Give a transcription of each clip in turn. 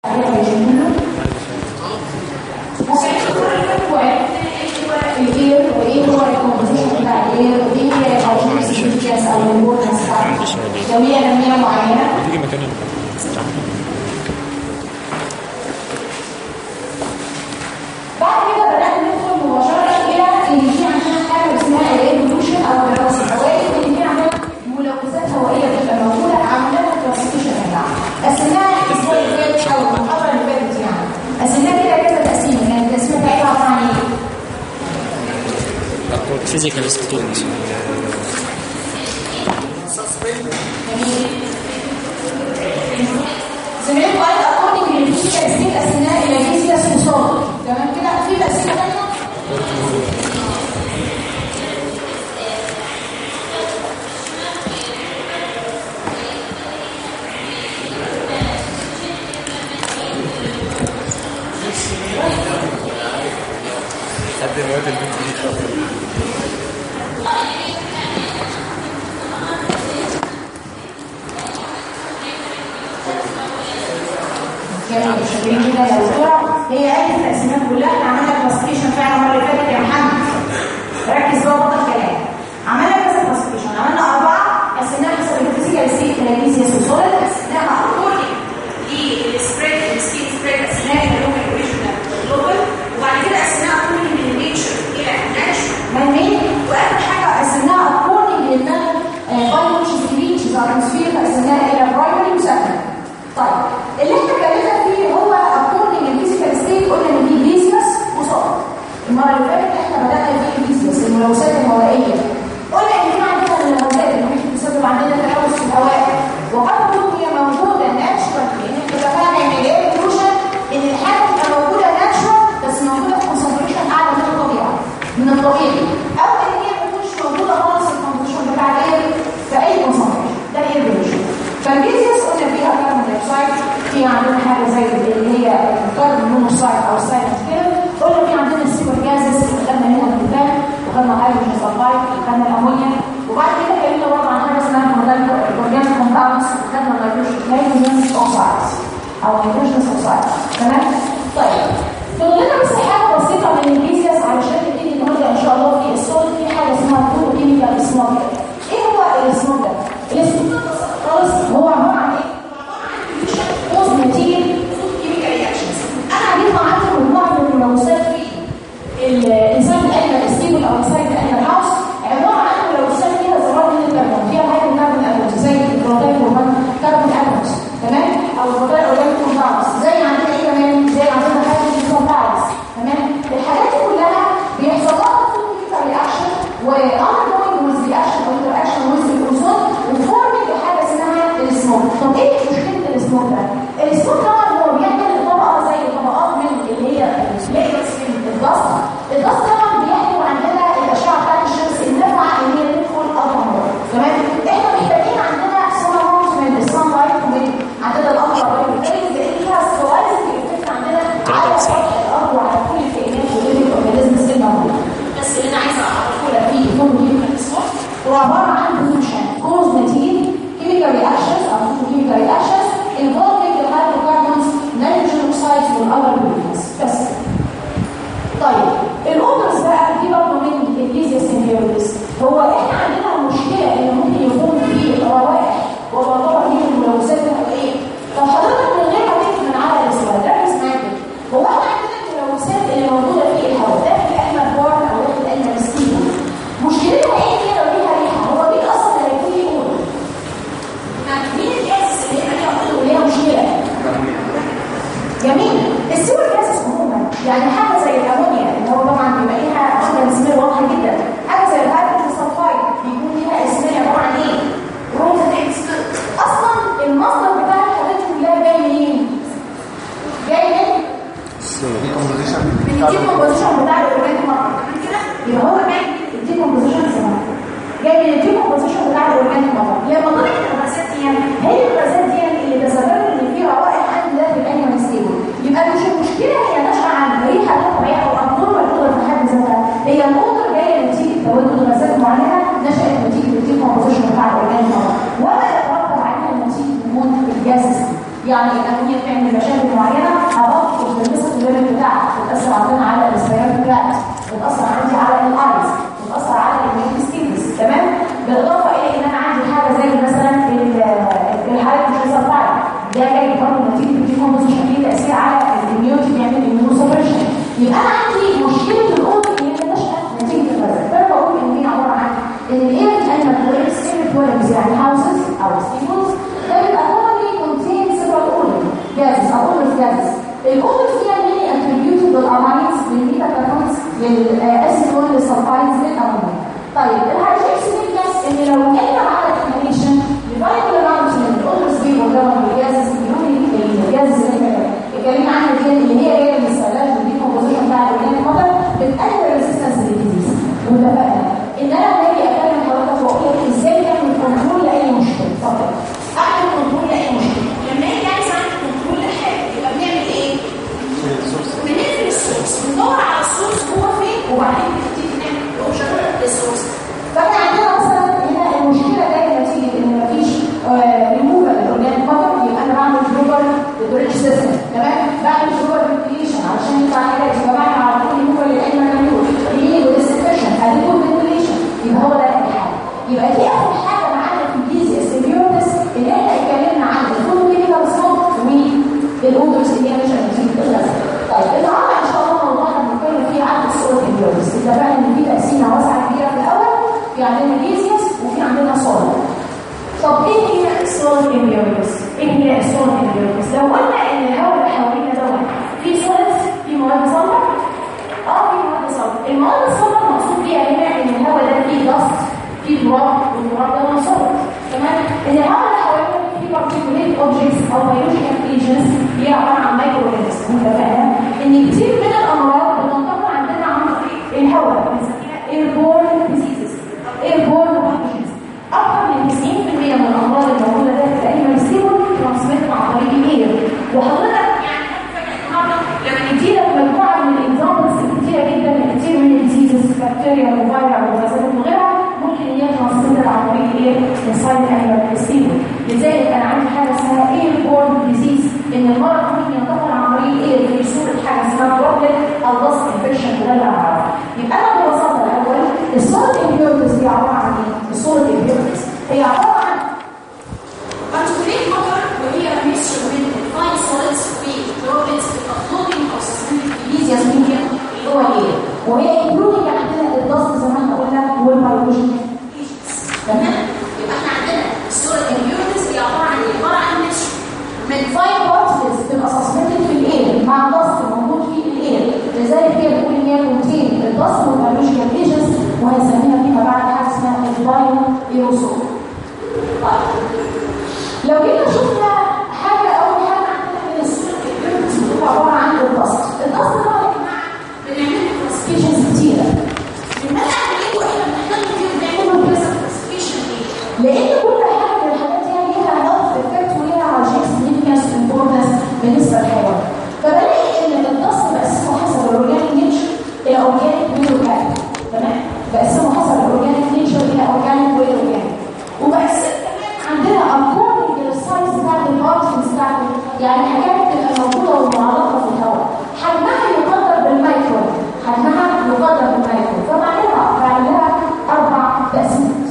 لو هي لمية معينة تيجي مكان بعد كده بدأنا ندخل مباشرة إلى إن في عندنا حاجة اسمها الإيفولوشن أو الدراسة الهوائية إن في عندنا ملوثات هوائية بتبقى موجودة عملنا لها كلاسيفيكيشن يا جماعة قسمناها الأسبوع اللي فات أو المحاضرة اللي فاتت يعني قسمناها كده كذا تقسيم يعني التقسيمة بتاعتها عبارة عن إيه؟ physical students زمان قال according للفيزيكال ستيت قسمناها إلى فيزيكس وصول تمام كده في تقسيمة تانية لحد دلوقتي البنت دي شاطره كانوا مشاهدين كده لو ترى هي عدة التقسيمات كلها احنا عملنا كلاسيفيكيشن فعلا المره اللي فاتت يا محمد ركز بقى بطل كلام عملنا كذا كلاسيفيكيشن عملنا اربعه قسمناها حسب الفيزيكال ستيت تلاميذ وسوليد قسمناها اكوردنج للسبريد السبيد سبريد قسمناها الى لوكال اوريجينال جلوبال وبعد كده قسمناها اكوردنج من النيتشر الى ناتشرال مان ميد واخر حاجه قسمناها اكوردنج للمان بايولوجي كريتشرز اتموسفير قسمناها الى برايمري وسكندري طيب اللي احنا اتكلمنا فيه هو اكوردنج الفيزيكال ستيت قلنا ان في فيزيوس وصوت المره اللي فاتت احنا بدانا في الفيزيوس الملوثات الهوائيه قلنا ان في عندنا الملوثات اللي ممكن تسبب عندنا تلوث في الهواء وقد تكون هي موجوده ناتشرال لان احنا اتفقنا ان الاير بولوشن ان الحاجه تبقى موجوده ناتشرال بس موجوده في كونسنتريشن اعلى من الطبيعي من الطبيعي او ان هي ما تكونش موجوده خالص الكونسنتريشن بتاع الاير في اي كونسنتريشن ده الاير بولوشن فالفيزيوس قلنا فيها كاربون دايوكسيد في عندنا حاجه زي اللي هي الكربون مونوكسيد او السايلنت كده قلنا في عندنا السيور جازز خدنا منها الميثان وخدنا هيدروجين سلفايد وخدنا الامونيا وبعد كده اتكلمنا برضه عن حاجه اسمها اورجانيك كومباوندز وخدنا النيتروجين اوكسايدز او نيتروجين اوكسايد تمام طيب فضل لنا بس حاجه بسيطه من الفيزيوس علشان نبتدي النهارده ان شاء الله في الصوت في حاجه اسمها تو كيميكال سموكر ايه هو السموكر؟ السموكر خالص هو عباره عن ايه؟ كوز نتيجه كيميكال رياكشنز انا هجيب معاكم مجموعه من الملوثات في الانسان الانيمال ستيبل او انسان الانيمال هاوس عباره عن ملوثات فيها ذرات من الكربون فيها هايدروجين كربون اتومز زي البروتين كربون كربون اتومز تمام او البروتين اورجانيك كومباوندز زي عندنا ايه كمان زي عندنا هايدروجين كومباوندز تمام الحاجات دي كلها بيحصل لها كيميكال رياكشن وانجوينج ويز رياكشن او انتراكشن ويز الاوزون وفورمينج حاجه اسمها السموك طب ايه مشكله السموك ده؟ السموك طبعا هو بيعمل طبقه زي طبقات من اللي هي اللايرز من الضغط الضغط طبعا بيحمل عندنا الاشعه بتاعت الشمس النافعه اللي هي تدخل اطمر تمام احنا محتاجين عندنا سولارز من الصن لايت ومن عندنا القمر والريز لان فيها سوالف افكت عندنا على سطح الارض وعلى كل الكائنات والليفنج اورجانيزمز الموجوده بس اللي انا عايزه اعرفه لك فيه هو كيميكال سموك هو عباره عن بولوشن كوز نتيجه chemical reactions or chemical reactions involving the hydrocarbons, nitrogen oxides والother pollutants بس طيب الاوترز بقى دي برضه من الفيزيا سيمبيولوجيس هو احنا عندنا مشكله ان ممكن يكون في روائح وبعضها دي الملوثات الهوائيه طب حضرتك من غير ما تكتب من على السؤال ركز معايا هو احنا عندنا الملوثات اللي موجوده في الهواء داخل الانيمال بورن او داخل الانيمال ستيل مشكلتها ايه هي لو ليها ريحه هو مين اصلا اللي هيكون ليه اودر مين الجاز اللي هيبقى ليها اودر وليها مشكله جميل السيور جازز عموما يعني حاجه زي الامونيا اللي هو طبعا بيبقى ليها اصلا اسمها واضحه جدا حاجه زي الهيدروجين سلفايد بيكون ليها اسمها عباره عن ايه؟ روتاتكس اصلا المصدر بتاع الحاجات دي كلها جاي منين؟ جاي من من الديكومبوزيشن بتاع الاورجانيك ماتر كده يبقى هو جاي من الديكومبوزيشن زمان جاي من الديكومبوزيشن بتاع الاورجانيك ماتر لما طلعت الغازات دي هي الغازات دي اللي تسببت ان في روائح عند داخل الانيمال ستيبل يبقى مش المشكله هي ناشئه عن ريحه غير طبيعيه او ابنورمال الاوضه في حد ذاتها هي الاوضه جايه نتيجه تواجد غازات معينه نشات نتيجه الديكومبوزيشن بتاع الاورجانيك ماتر وما يترتب عليها نتيجه وجود الجازز يعني الامونيا بتعمل مشاكل معينه جازز الاودرز فيها مين اتريبيوتد للاماينز للميتا كاربونز للاسيتون للسلفايدز للامونيا طيب الهيدروكسيد جاز ان لو احنا عملنا اكتيفيشن لفايتال اماونت من الاودرز دي وجابوا الجازز الجازز اللي احنا اتكلمنا عنها دي اللي هي جايه من السلاج والديكومبوزيشن بتاع الاورجانيك ماتر بتقلل الريزيستنس للديزيز واتفقنا ان انا لما اجي اكلم حضرتك واقول لك ازاي تعمل كنترول لاي مشكله اتفضل اعمل كنترول لاي مشكله لما اجي عايز اعمل كنترول لحاجه يبقى بنعمل ايه؟ بنقفل السورس بندور على السورس هو فين وبعدين بنبتدي نعمل اوبشن للسورس فاحنا عندنا مثلا هنا المشكله جايه نتيجه ان مفيش ريموفال للاورجانيك ماتر يبقى انا بعمل جلوبال ستوريج سيستم تمام بعمل جلوبال فنتيليشن علشان يطلع حاجات يبقى بعمل على طول ريموفال للاي مكانيول ريلي وديسكشن اديكو فنتيليشن يبقى هو ده الحل يبقى دي اول حاجه معانا في الديزيا سيميوتس اللي احنا اتكلمنا عنها الفود كيميكال سموك والاودرز اللي هي مش هتجيب الغاز طيب النهارده ان شاء الله موضوعنا بنتكلم فيه عن الصوت البيولوجي اتفقنا ان في تقسيمه واسعه كبيره في الاول في عندنا ديزيس وفي عندنا صوت طب ايه هي الصوت البيولوجي ايه هي الصوت البيولوجي لو قلنا ان الهواء اللي حوالينا دوت في صوت في مواد صلبه اه في مواد صلبه المواد الصلبه المقصود بيها هنا ان الهواء ده فيه ضغط فيه تراب والتراب ده منصور تمام ان الهواء اللي حوالينا فيه particulate objects او biological agents هي عباره عن مايكرو اورجانيزم انت فاهم ان كتير من الامراض بتنتقل عندنا عن طريق الهواء بنسميها airborne diseases airborne pathogens اكثر من 90% من الامراض الموجوده ده تقريبا ستيبل ترانسميت عن طريق الاير وحضرتك يعني لما ندي لك مجموعه من الاكزامبلز كتيره جدا كتير من الديزيزز بكتيريا وفيروس وغازات وغيرها ممكن ان هي ترانسميت عن طريق الاير انسايد انيمال ستيبل لذلك انا عندي حاجه اسمها اير بورن ديزيز ان المرض ممكن ينتقل عن طريق الاير في صوره حاجه اسمها بروبلم او ضغط انفكشن وده اللي اعرفه يبقى انا ببساطه الاول الصوره الامبيوتس دي عباره عن ايه؟ الصوره الامبيوتس هي عباره عن particulate matter وهي mixture من fine solids وبروبلز floating او suspended Elysius media اللي هو الايه؟ وهي including عندنا الضغط زي ما احنا قلنا والبيولوجيكال تمام؟ يبقى احنا عندنا الصوره الامبيوتس هي عباره عن ايه؟ عباره عن mixture من fine particles بتبقى suspended في الاير مع ضغط موجود في الاير لذلك هي بتقول ان هي كونتين الضغط والبيولوجيكال ايجنتس وهنسميها فيما بعد حاجه اسمها البايو ايروسول لو جينا شفنا حاجه اول حاجه عندنا من الصوره الامبيوتس بتبقى عباره عن الضغط الضغط ده يا جماعه بنعمل له كلاسيفيكيشنز كتيره لماذا عمليه واحنا بنحتاج فيه بنعمل له كلاسيفيكيشن ليه؟ لان كل حاجه من الحاجات دي ليها هيلث افكت وليها هايجين سيجنفكانس امبورتنس بالنسبه للحيوان فبلاقي ان الضغط بقسمه حسب الاورجانيك نيتشر الى اورجانيك والاورجانيك تمام بقسمه حسب الاورجانيك نيتشر الى اورجانيك والاورجانيك وبقسم كمان عندنا اكوردنج للسايز بتاعت البارتكلز بتاعته يعني حاجات بتبقى موجوده ومعلقه في الهواء حجمها يقدر بالمايكرو حجمها يقدر بالمايكرو فبعملها بعملها اربع تقسيمات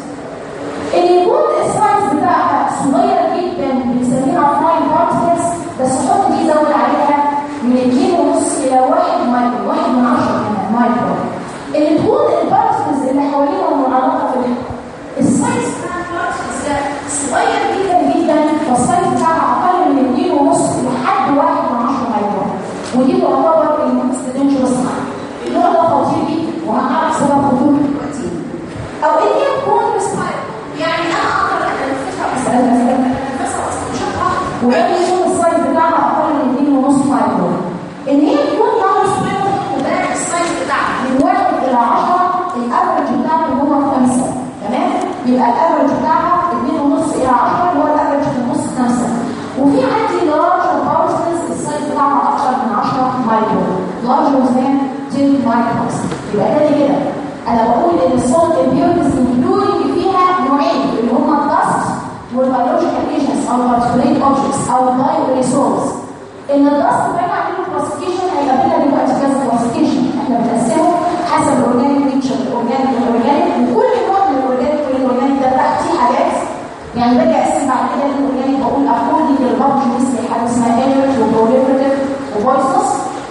اللي يكون السايز بتاعها صغير جدا بنسميها فاين بارتكلز بس حط دي زود عليها من 2 ونص الى 1 مايكرو 1 من 10 كمان مايكرو اللي تكون البارتكلز اللي حواليها معلقه في الهواء السايز بتاع البارتكلز ده صغير جدا جدا والسايز بتاعها اقل من 2 ونص لحد 1 من 10 مايكرو ودي تعتبر الموست دينجرس النوع ده خطير جدا وهنعرف سبب خطورته دلوقتي او ان هي تكون ريسباير يعني انا اقدر اتنفسها بس اتنفسها اصلا مش هتعرف ويعني يكون السايز بتاعها اقل من 2 ونص مايكرو ان هي تكون نون ريسباير وده السايز بتاعها من 1 الى 10 الافرج بتاعته هو 5 تمام يبقى الافرج بتاعها 2 ونص الى 10 اللي هو الافرج في النص 5 وفي عندي لارج بارسلز السايز بتاعها اكثر من 10 مايكرو لارج وزان 10 مايكروز يبقى تاني كده انا بقول ان الصوت البيوتس انكلودنج فيها نوعين اللي هما الدست والبيولوجيكال ايجنتس او بارتيكوليت اوبجكتس او بايو ريسورس ان الدست باجي اعمل له كلاسيفيكيشن هيقابلنا دلوقتي كذا كلاسيفيكيشن احنا بنقسمه حسب الاورجانيك نيتشر الاورجانيك والاورجانيك وكل نوع من الاورجانيك والاورجانيك ده تحتيه حاجات يعني باجي اقسم بعد كده الاورجانيك بقول اكوردنج للبابج مثل حاجه اسمها ايرت وبروليفريتيف وبويسنس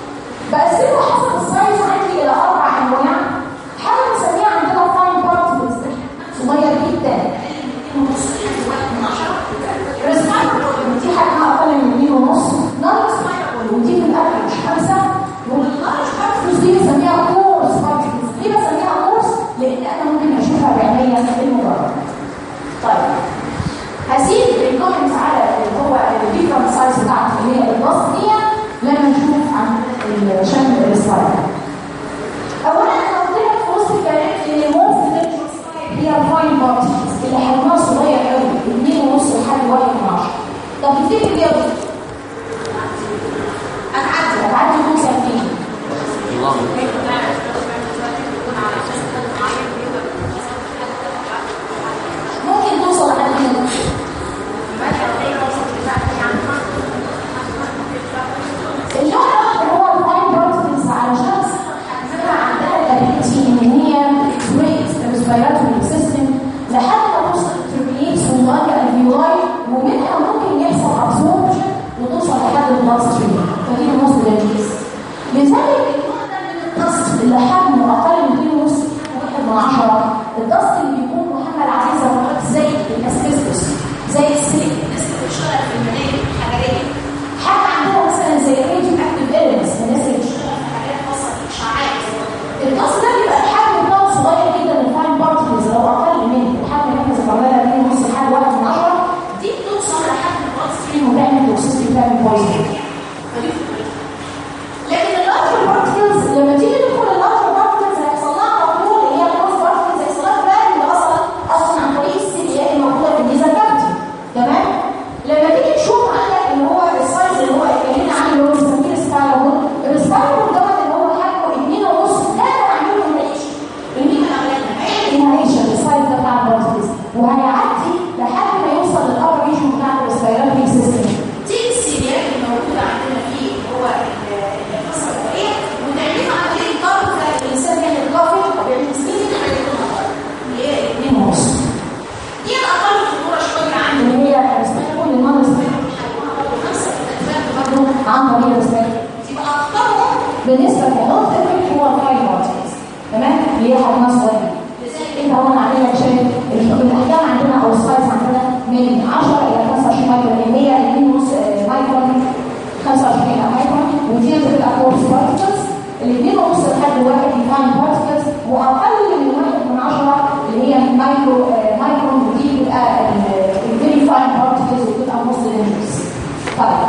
بقسمه حسب السايز عندي الى اربع انواع حاجه بنسميها عندنا فاين بارتكلز صغير جدا ريسبايربل دي حجمها اقل من 2 ونص نون ريسبايربل بالنسبه للنوت افكت هو الفاين بارتكلز تمام اللي هي حجمها صغير انت هو عامل لك شايف الاحجام عندنا او السايز عندنا من 10 الى 25 مايكرون اللي هي 2.5 مايكرون 25 مايكرون ودي بتبقى كورس بارتكلز الاثنين ونص لحد واحد فاين بارتكلز واقل من واحد من 10 اللي هي مايكرو مايكرون ودي بتبقى الفيري فاين بارتكلز وبتبقى نص للنص طيب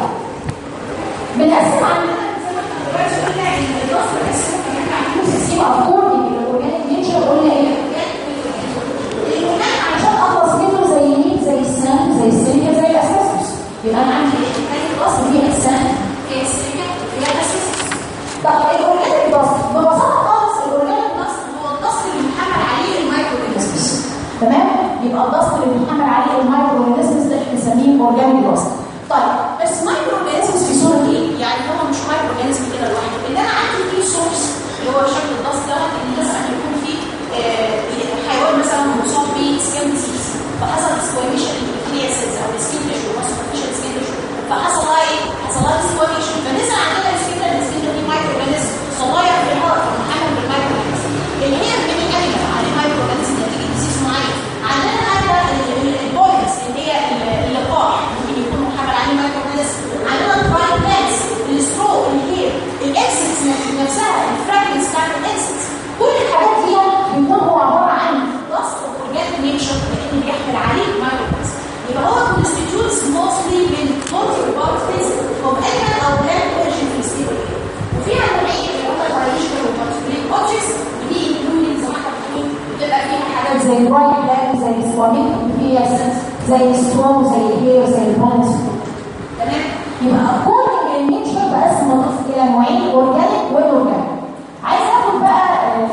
بنقسم عندنا زي ما احنا دلوقتي قلنا ان الوصف بنقسمه كمان عندنا سيستم افكار الاورجانيك نيتشر قلنا ايه؟ الاورجانيك عشان اخلص منه زي مين؟ زي السام زي السيليكا زي الاساسوس يبقى انا عندي ايه؟ الوصف فيها السام فيها السيليكا فيها الاساسوس طب الاورجانيك بس ببساطه خالص الاورجانيك بس هو الضغط اللي بنحمل عليه المايكرو اورجانيزمز تمام؟ يبقى الضغط اللي بنحمل عليه المايكرو اورجانيزمز ده بنسميه اورجانيك بس طيب بس مايكرو اورجانيزمز في صوره ايه؟ يعني هو مش مايكرو اورجانيزم كده لوحده ان انا عندي فيه سورس اللي هو شكل الضغط دوت ان مثلا يكون فيه آه، حيوان مثلا مصاب بسكين ديزيز فحصل سكواميشن للكلياسيز او السكين تيشو سوبرفيشال سكين تيشو فحصل لها ايه؟ حصل لها سكواميشن فنزل عندنا السكين ده السكين ده فيه مايكرو اورجانيزم صغير في الهارت محمل بالمايكرو اورجانيزم اللي هي من الانيمال عليه مايكرو اورجانيزم نتيجه ديزيز معين عندنا حاجه البويز اللي هي اللقاح ممكن يكون محمل عليه مايكرو اورجانيزم عندنا الفرايد بلانس السترو الهير الاكسس نفسها الفراجمنتس بتاعت الاكسس كل الحاجات دي بيكون هو عباره عن ضغط اورجانيك نيتشر اللي بيحمل عليه مايكرو اورجانيزم يبقى هو constitutes mostly من multiple particles of animal او plant origin في الستيبل وفي نوعين اللي هم biological وبارتيكوليت objects ودي including زي ما احنا بنقول بتبقى فيها حاجات زي الوايت بلاد زي السواميك فيها زي السترو زي الهير زي البونز تمام يبقى كل النيتشر بقسم النص الى نوعين اورجانيك والاورجانيك عايز اخد بقى آه،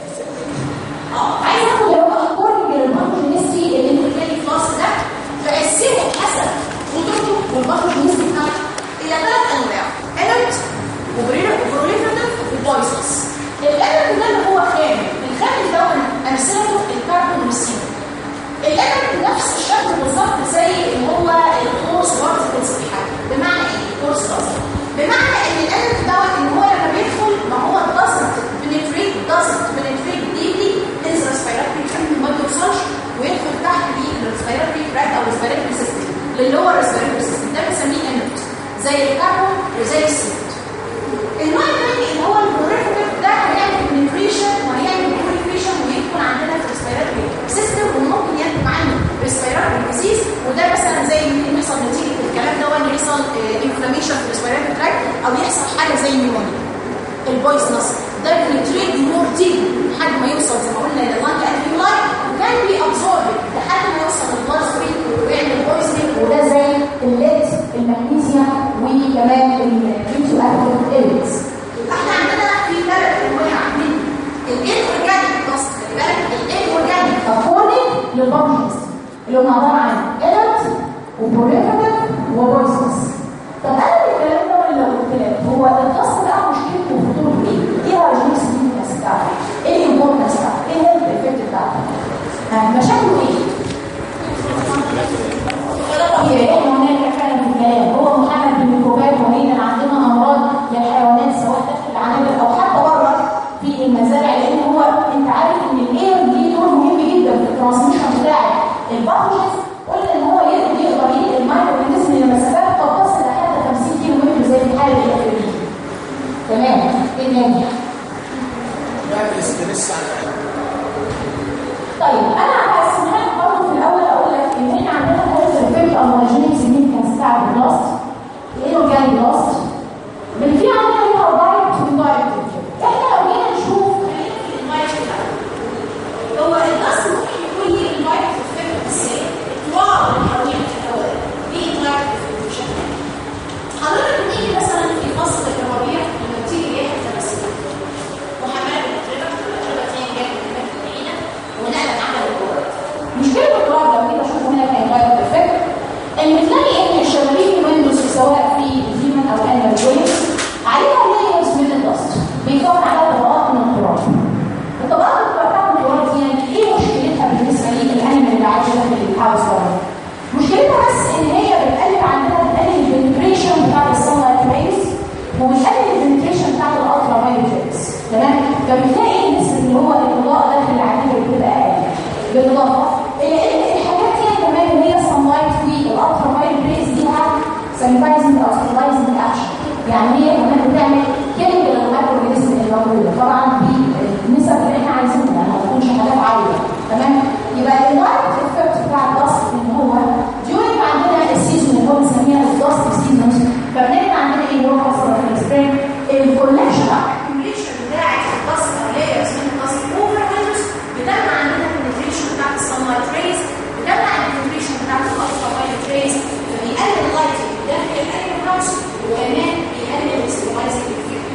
اه عايز اخد اللي هو اكوردنج للباثوجينيستي اللي انت بتلاقي في الفصل ده تقسمه حسب قدرته والباثوجينيستي بتاعته الى ثلاث انواع انرت وبروليفرتيف وبويسنس الانرت ده اللي هو خام الخام ده امثلته الكربون والسيليكون الانرت نفس الشكل بالظبط زي اللي هو القوس بارتكلز بتاعه بمعنى ايه؟ قوس بارتكلز بمعنى ان الانرت دوت ان هو لما بيدخل ما هو doesn't penetrate doesn't penetrate deeply his respiratory tract ما بيوصلش ويدخل تحت الريسبيراتوري تراكت او الريسبيراتوري سيستم اللي هو الريسبيراتوري سيستم ده بنسميه انرت زي الكربون وزي السيليكون النوع الثاني اللي هو البروليفريتيف ده هيعمل بنتريشن وهيعمل بروليفريشن ويدخل عندنا في الريسبيراتوري سيستم وممكن ينتج عنه ريسبيراتوري ديزيز وده مثلا زي ممكن يحصل نتيجه الكلام ده وان يحصل انفلاميشن في الريسبيراتوري تراكت او يحصل حاجه زي نيمونيا البويسنس ده بنتريد مور ديب لحد ما يوصل زي ما قلنا لللانج الفيولاي وكان بي ابزورب لحد ما يوصل للبلاد ستريم ويعمل بويسنج وده زي الليد المغنيسيوم وكمان الريتو اكتيف ايلز احنا عندنا في ثلاث انواع من الان اورجانيك بلس خلي بالك الان اورجانيك اكوردنج للبابجيست اللي هم عباره عن انرت وبروليفريتيف وبويسنس طب انا بالكلام ده ولا قلت لك هو القص بقى مشكلته في طول ايه؟ ايه هو الجنس النيوكلاس بتاعته؟ ايه الامبورتنس بتاعته؟ ايه الهيلث افكت بتاعته؟ ها، مشاكله ايه؟ طبيعي احنا هناك فعلا في الكلام هو محمد بالميكروبات وهنا عندنا امراض للحيوانات سواء داخل العنابر او حتى بره في المزارع لان هو انت عارف ان الاير ليه دور مهم جدا في الترانسميشن بتاع الباثوجينز قلنا ان هو يقدر يقدر ينقل المايكرو اورجانيزم لمسافات قد تصل لحد 50 كيلو متر زي الحاله الاخيره تمام ايه تاني؟ بعمل ستريس على طيب انا هقسمها لك برضه في الاول اقول لك ان احنا عندنا ثلاث ريفيرت او ماجينيك سيجنيفيكانس بتاع البلاست الاورجانيك بلاست من في عندنا ليها دايركت واندايركت احنا لو جينا نشوف هو البلاست ممكن يكون ليه اندايركت افكت ازاي؟ واو الحريه الاول ليه اندايركت افكت حضرتك بتيجي مثلا في فصل الربيع لما بتيجي ريحه التمثيل وحماله الاتربه الاتربه تاني جايه من اماكن بعيده ونقلت على الجوار مشكله الجوار لو جيت اشوفه هنا كان غير افكت ان بتلاقي ان الشبابيك ويندوز سواء في الهيومن او انيمال جوينز عليها لايرز من الدست بيكون عليها طبقات من التراب الطبقات اللي بتاعت التراب دي يعني ايه مشكلتها بالنسبه لي الانيمال اللي عايشه داخل الهاوس بره مشكلتها بس ان هي بتقلل عندنا بتقلل البنتريشن بتاع السان لايت ريز وبتقلل البنتريشن بتاع الالترا تمام فبتلاقي نسبه اللي هو الاضاءه داخل العديد بتبقى اقل بالاضافه الى ان الحاجات دي كمان اللي هي الصنلايت والالترا فايلوت ريز دي سانيتايزنج او ستلايزنج اكشن يعني هي كمان بتعمل كيميكال للمايكروورجانيزم اللي موجوده طبعا بالنسب اللي احنا عايزينها يعني ما تكونش حاجات عاليه تمام يبقى اللايت افكت بتاع الدست ان هو ديورنج عندنا السيزون اللي هو بنسميها الدست سيزون فبنبدا عندنا ايه اللي هو خاصه بالسبرينج الكولكشن اكيوميليشن بتاعت الدست او لايرز من الدست اوفر ويندوز بتمنع عندنا البنتريشن بتاعت السانلايت ريز بتمنع البنتريشن بتاعت الالترا فايلوت ريز فبيقلل اللايت داخل الايرون هاوس وكمان بيقلل الاسترايزنج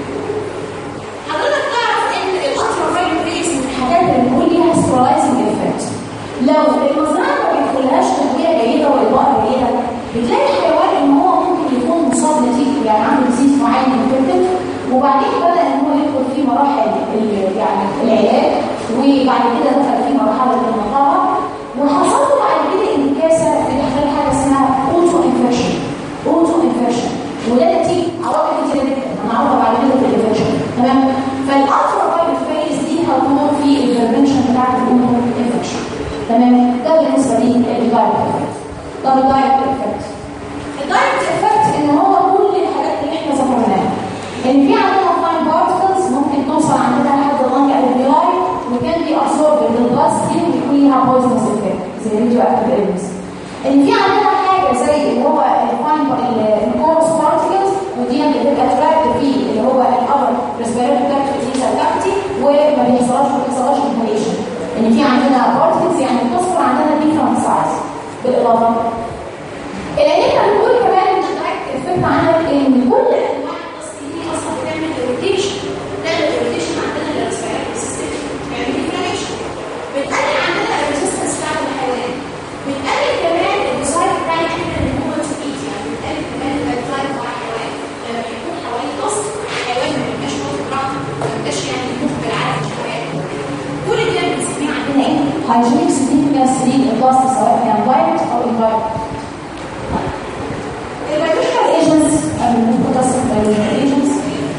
حضرتك تعرف ان الالترا فايلوت ريز من الحاجات اللي بنقول ليها سترايزنج افكت لو المزرعه ما بيدخلهاش تغذيه جيده واضاءه جيده بتلاقي الحيوان ان هو ممكن يكون مصاب نتيجه يعني عنده ديزيز معين من الكبد وبعدين بدا ان هو يدخل في مراحل يعني العلاج وبعد كده دخل في مرحله النقاهه وحصل له بعد كده انتكاسه بتحصل حاجه اسمها اوتو انفكشن اوتو انفكشن وده نتيجه عوامل كتير جدا هنعرفها بعد كده في الانفكشن تمام فالالترا فايلوت فيز دي هتكون في الانترفنشن بتاعت الاوتو انفكشن تمام ده بالنسبه لي الدايركت افكت طب الدايركت افكت الدايركت افكت ان هو كل الحاجات اللي احنا ذكرناها ان في عندنا فاين بارتكلز ممكن توصل عندنا لحد اللنج الفيلاي وكان دي ابسورب للبلاد ستريم ويكون ليها بويزنس افكت زي الراديو اكتيف ايرنس ان في عندنا حاجه زي اللي هو الفاين الكورس بارتكلز ودي اللي بتبقى تراكت في اللي هو الابر ريسبيراتوري تراكت كافيتي وما بيحصلهاش ما بيحصلهاش انهاليشن ان في عندنا بارتكلز يعني بتصفر عندنا ديفرنت سايز بالاضافه الى ان احنا بنقول كمان الفكره عنك ان كل انواع التصنيع دي اصلا بتعمل روتيشن بتعمل روتيشن عندنا للريسبيراتوري سيستم بتعمل انفلاميشن بتقلل عندنا الريزستنس بتاعت الحيوان بتقلل كمان الديزاين بتاع احنا الموفمنت سبيد يعني بتقلل كمان الديزاين بتاع الحيوان لما يكون حوالي ضغط الحيوان ما بيبقاش واخد راحته ما بيبقاش يعني يموت بالعافيه شويه كل ده بنسميه عندنا ايه؟ هايجينيك سيجنيفيكانس للبلاست سواء كان دايركت او اندايركت البيولوجيكال ايجنتس او المتقسم البيولوجيكال ايجنتس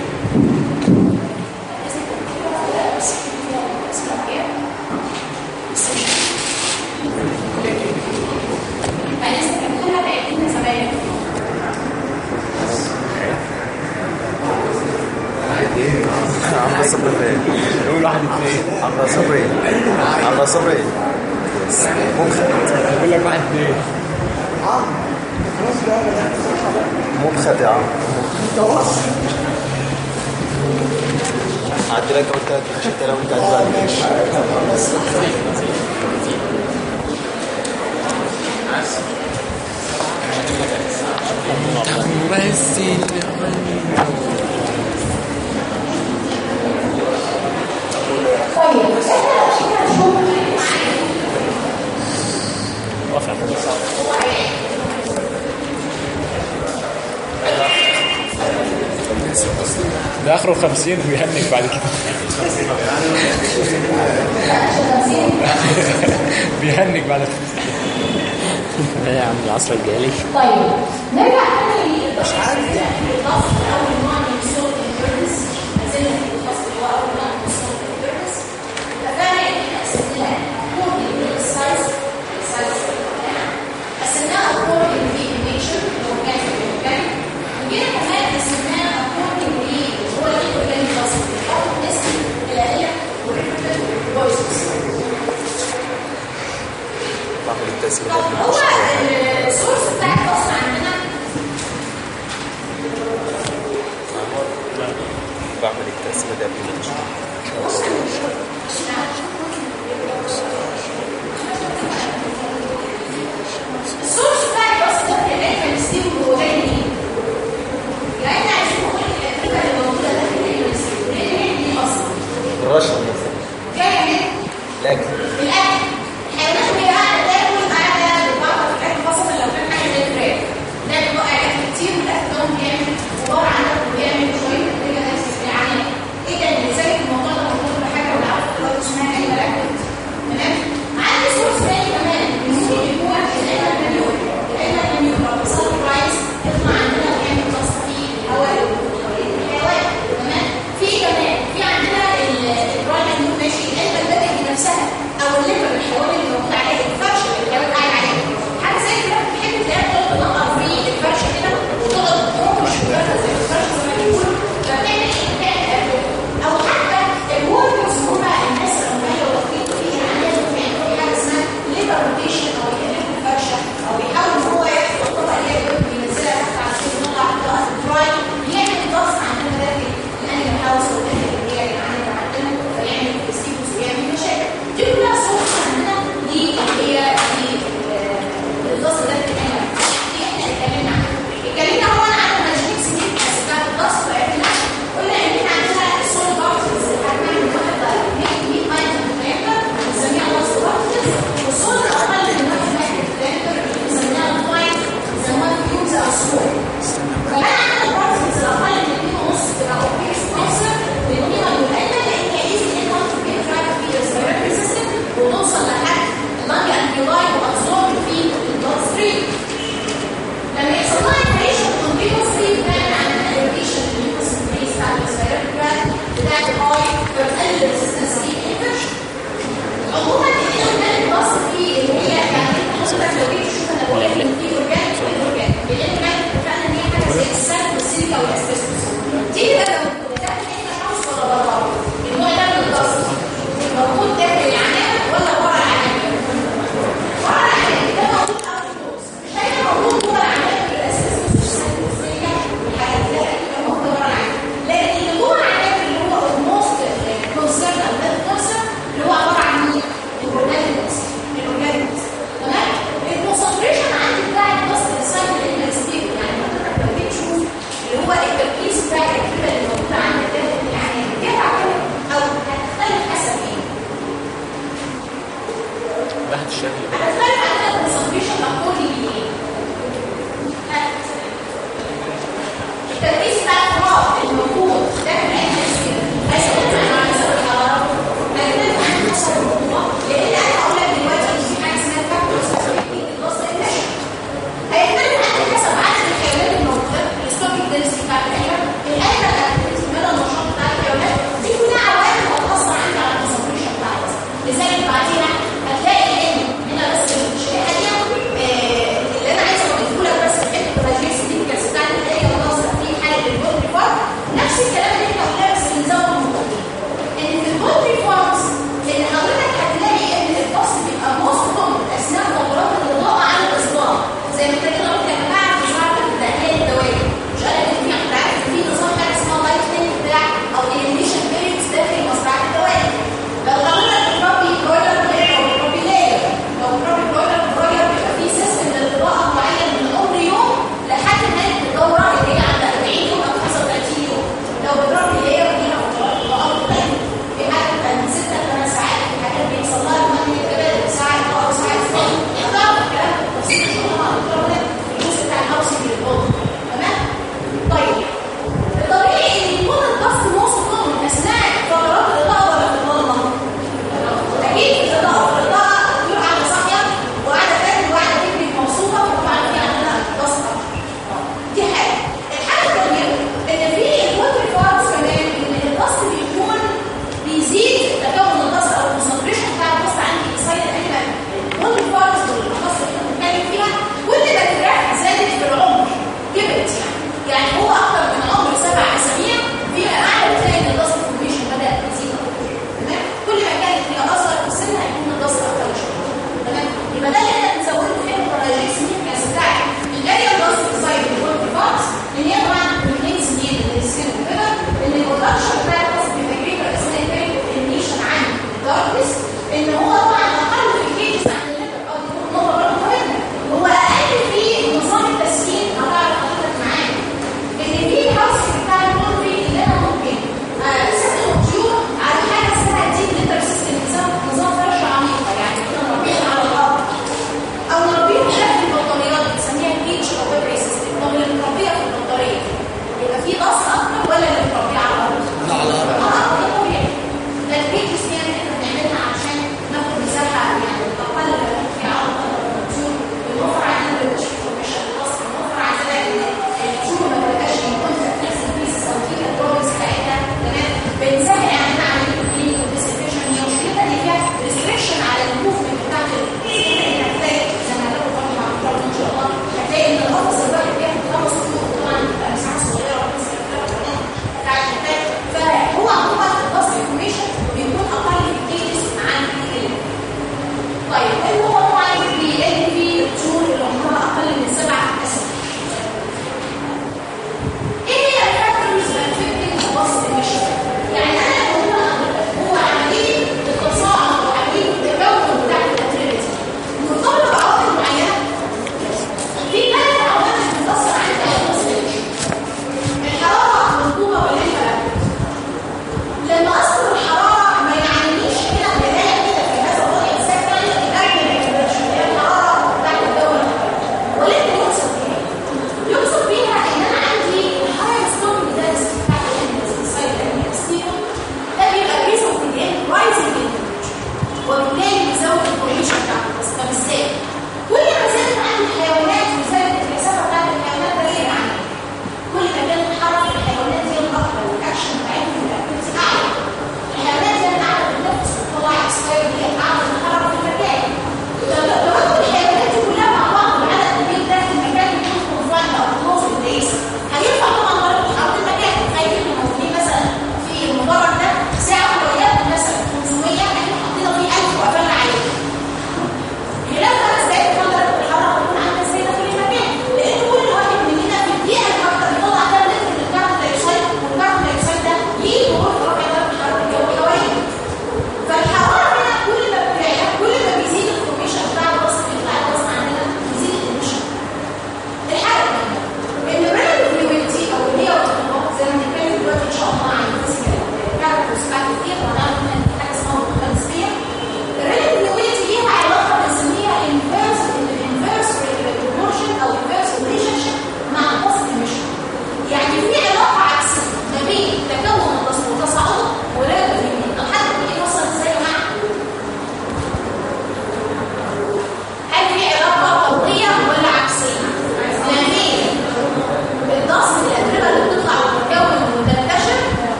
عمرو صبري يقول واحد اثنين عمرو صبري عمرو صبري مبخت يقول لك واحد اثنين مبخت يا عم عدي لك قلت لك حتى لو انت عجبك طيب احنا احنا نشوف ده اخره 50 ويهنك بعد كده بيهنك بعد كده ايه يا عم العصر الجاهلي طيب نرجع تاني للضغط الضغط اول نوع من الصوت الفيرنس نزلنا في الفصل اللي هو اول نوع من الصوت الفيرنس اتفقنا ان احنا قسمناها اكوردنج للسايز السايز قسمناها اكوردنج للنيتشر لو كانت اورجانيك وجينا كمان قسمناها اكوردنج اللي هو الاورجانيك فصل بنحط اسم الاليه والريبرتيف فويسز بعمل التسمية هو السورس بتاع الفصل عندنا بعمل التسمية ده قبل ما تشرب. السورس بتاع الفصل ده بيبقى فلسطين وهو جاي منين؟ يعني احنا عايزين نقول الفكره اللي موجوده داخل الفلسطين لان هي دي اصلا الرشا مثلا جايه من لكن الاكل الحيوانات وهي قاعده تاكل قاعده بتبقى في الاكل خاصه لو كان حاجه زي الفراخ ده بيبقى اكل كتير والاكل ده بيعمل غبار عندك وبيعمل شويه نتيجه نفس يعني ايه ده اللي زي الموضوع ده مرتبط بحاجه ولا عارف دلوقتي اسمها ايه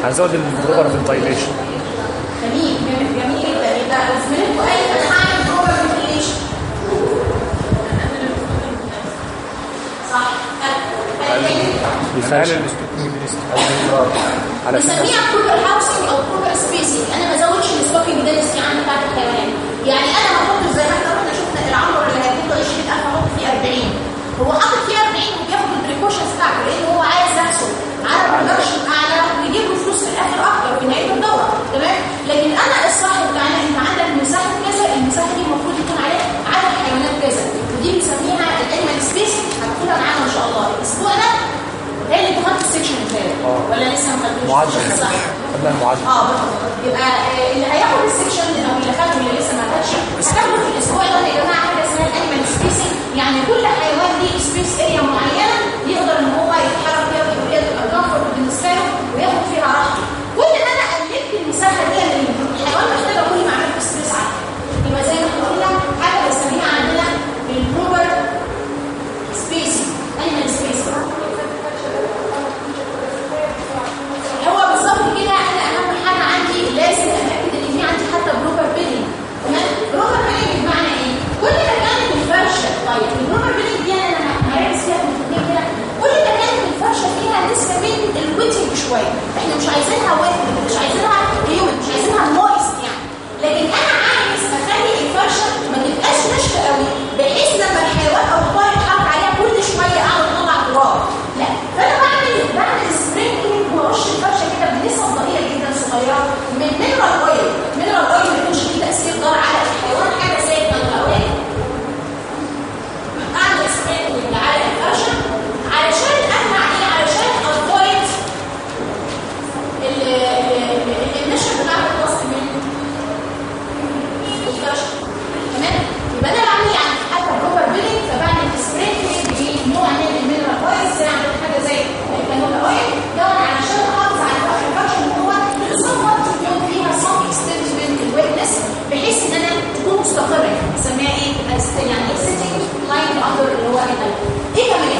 هنزود البروبر فنتايليشن جميل جميل جميل جدا يبقى لو زميلتكم قالت انا هعمل بروبر فنتيليشن صح قال تاني بيقلل على اساس بنسميها بروبر هاوسنج او بروبر سبيسنج انا ما ازودش الستوكينج دنسيتي عندي بتاعت الحيوانات يعني انا هحط زي ما احنا قلنا شفنا العنبر اللي هيكون 20000 هحط فيه 40 هو حاطط فيه 40 وبياخد البريكوشنز بتاعته لان هو عايز يحصل على برودكشن اعلى ويجيب له فلوس في الاخر اكتر في نهايه الدوره تمام لكن انا الصح بتاعنا انت عندك مساحه كذا المساحه دي المفروض يكون عليها عدد حيوانات كذا ودي بنسميها الانيمال سبيس هتاخدها معانا ان شاء الله الاسبوع ده هي اللي دخلت السكشن الثالث ولا لسه ما خدتوش معدل صح قبل المعدل اه بالظبط. يبقى آه، اللي هياخد السكشن او اللي خده واللي لسه ما خدش هتاخده في الاسبوع ده يا جماعه حاجه اسمها الانيمال سبيسنج يعني كل حيوان ليه سبيس اريا معينه يقدر ان هو يتحرك فيها بطريقه تبقى كومفورت بالنسبه له وياخد فيها راحته كل ما انا قللت المساحه دي اللي الحيوان محتاجه كل ما عملت سبيس عالي يبقى زي ما احنا قلنا حاجه بنسميها عندنا البروبر سبيسنج انيمال سبيسنج هو بالظبط كده انا اهم حاجه عندي لازم اتاكد ان في عندي حتى بروبر بيلينج تمام بروبر بيلينج بمعنى ايه كل ما كانت الفرشه طيب البروبر بيلينج دي انا هركز فيها في الاثنين كده كل ما كانت الفرشه فيها نسبه من الويتنج شويه احنا مش عايزينها ويت مش عايزينها هيومن مش عايزينها مويست يعني لكن انا عايز اخلي الفرشه ما تبقاش ناشفه قوي بحيث لما الحيوان او الطائر يتحرك عليها كل شويه اقعد اطلع تراب لا فانا بعمل بعمل سبرينكلينج وارش الفرشه كده بنسب ضئيله جدا صغيره من مينرال اويل مينرال اويل ما يكونش ليه تاثير ضار على الحيوان حاجه زي التنقويه اعمل سبرينكلينج على الفرشه علشان امنع ايه علشان افويد النشر بتاع الوسط من الفرشه تمام يبقى انا بعمل يعني حتى بروبر بيلينج فبعمل سبرينكلينج بنوع من المينرال اويل زي عندك حاجه زي الكانولا اويل ده علشان احافظ على الفرشه ان هو somewhat يكون فيها some extent من الويتنس بحيث ان انا تكون مستقره يعني بنسميها ايه as- يعني sitting lying under اللي هو كده ايه كمان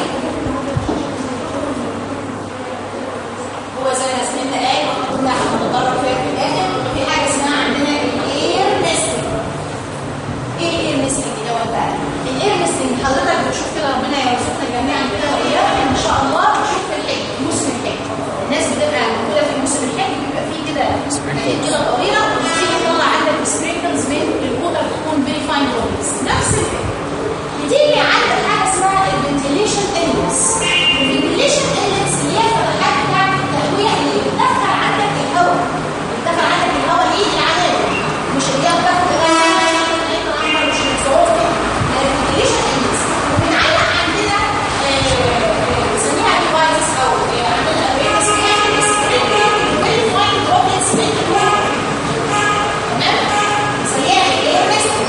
هو زي ما سمعنا قال كنا هنتطرق فيها في الاخر في حاجه اسمها عندنا الاير نستنج ايه الاير نستنج ده بقى الاير نستنج حضرتك بتشوف كده ربنا يرزقنا جميعا كده واياكم ان شاء الله بتشوف في الحج موسم الحج الناس بتبقى موجوده في موسم الحج بيبقى فيه كده مناديل كده طويله وتيجي تطلع عندك سبرينكلز من الووتر تكون فيري فاين بروبلز نفس الفكره بتيجي عندك حاجه اسمها الفنتيليشن انلس الفنتيليشن انلس اللي هي الفتحات بتاعت التهويه اللي بتدخل عندك الهواء بتدخل عندك الهواء ايه العمال مش اللي هي بتاخد مش متصوره الفنتيليشن انلس وبنعلق عندنا آه، بنسميها ديفايس او آه، عندنا ريكس بيعمل سبرينكلينج فيري فاين بروبلز من الووتر تمام بنسميها الاير ريستنج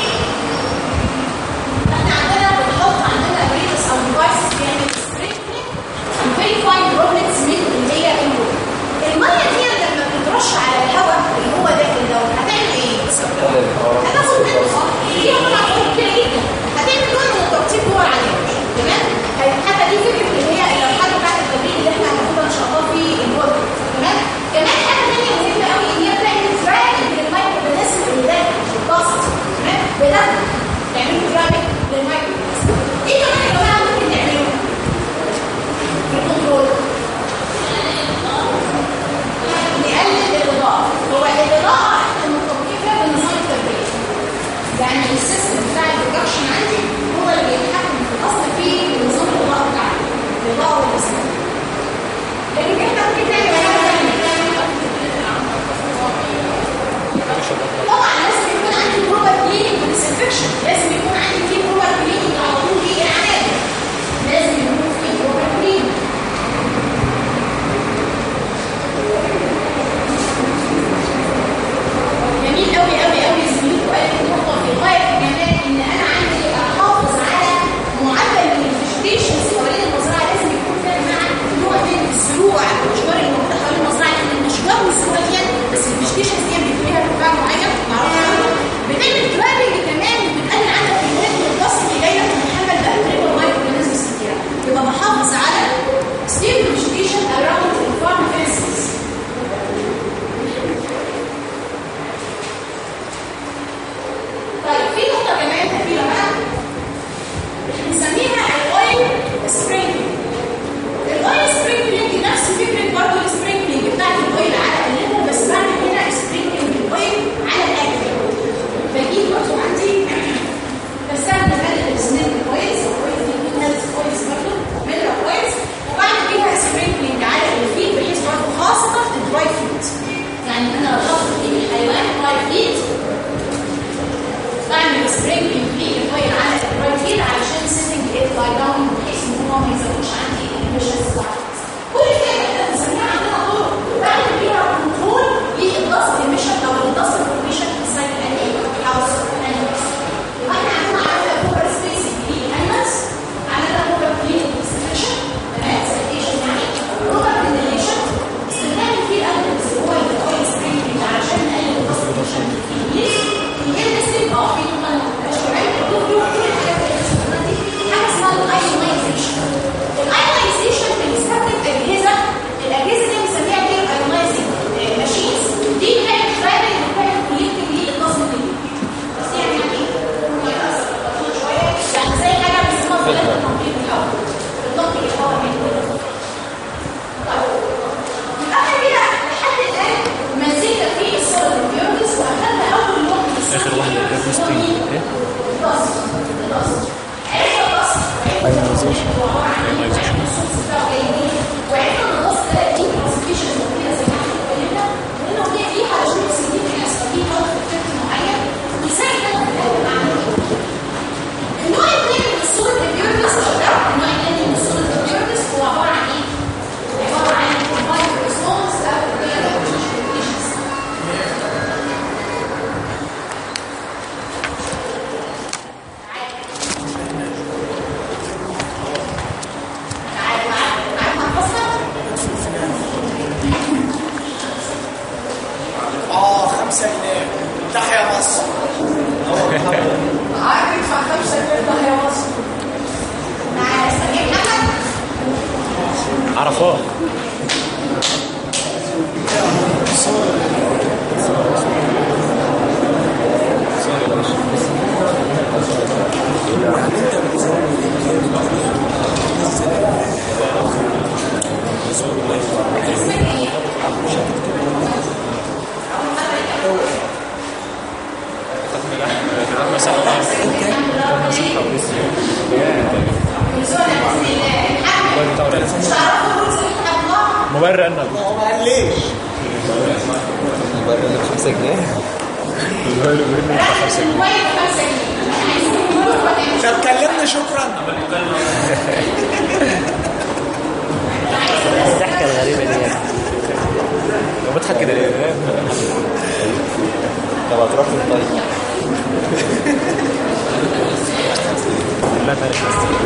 احنا عندنا بنحط عندنا ابريتس او ديفايسز بيعمل سبرينكلينج وفيري فاين دروبلتس من اللي هي الميه الميه دي لما بتترش على الهواء اللي هو داخل ده هتعمل ايه؟ هتاخد منه صح؟ هي طبعا حاجه كبيره جدا هتعمل نوع من الترطيب جوه العيان تمام؟ حتى دي فكره اللي هي المرحله بتاعت التدريب اللي احنا هناخدها ان شاء الله في الوقت تمام؟ كمان حاجه ثانيه مهمه قوي ان هي بتعمل تراكنج للمايكرو اورجانيزم اللي داخل في الباسط تمام؟ بتعمل تعملوا تراكنج للمايكرو اورجانيزم ايه كمان يا جماعه ممكن نعمله؟ في الكنترول نقلل الاضاءه هو الاضاءه احنا مرتبطين فيها بنظام التبريد يعني السيستم بتاع البرودكشن عندي هو اللي بيتحكم في الاصل في نظام الاضاءه بتاعتي الاضاءه والاسماء لكن احنا ممكن نعمل حاجه ثانيه طبعا لازم يكون عندي بروبر كليننج وديسانفكشن لازم يكون عندي في بروبر كليننج على طول في اعاده لازم يكون في بروبر كليننج جميل قوي قوي قوي زميلته قالت نقطه في غايه الجمال ان انا عندي احافظ على معدل الفيجيتيشنز حوالين المزرعه لازم يكون فيها مع نوع من الزروع الاشجار اللي موجوده حوالين المزرعه لان الاشجار والزروع دي بس الفيجيتيشنز دي بيكون ليها ارتفاع معين معرفش بتعمل ترابنج كمان وبتقلل عندك الهيد ستيل ايه النوع الثاني من الصورة البيورنس او ده النوع الثاني من الصورة البيورنس هو عبارة عن ايه؟ عبارة عن combined response او conditions اه خمسة جنيه تحيا مصر عارف يدفع خمسة جنيه تحيا مصر تعالى استنى محمد عرفات مبرر انك هو ما قاليش المبرر اللي بخمسة جنيه الموبايل بخمسة جنيه احنا عايزين نقول ولا طب كلمني شكرا الضحكة الغريبة دي يعني لو بضحك كده ليه؟ طب هتروح فين طيب؟ لا تاريخ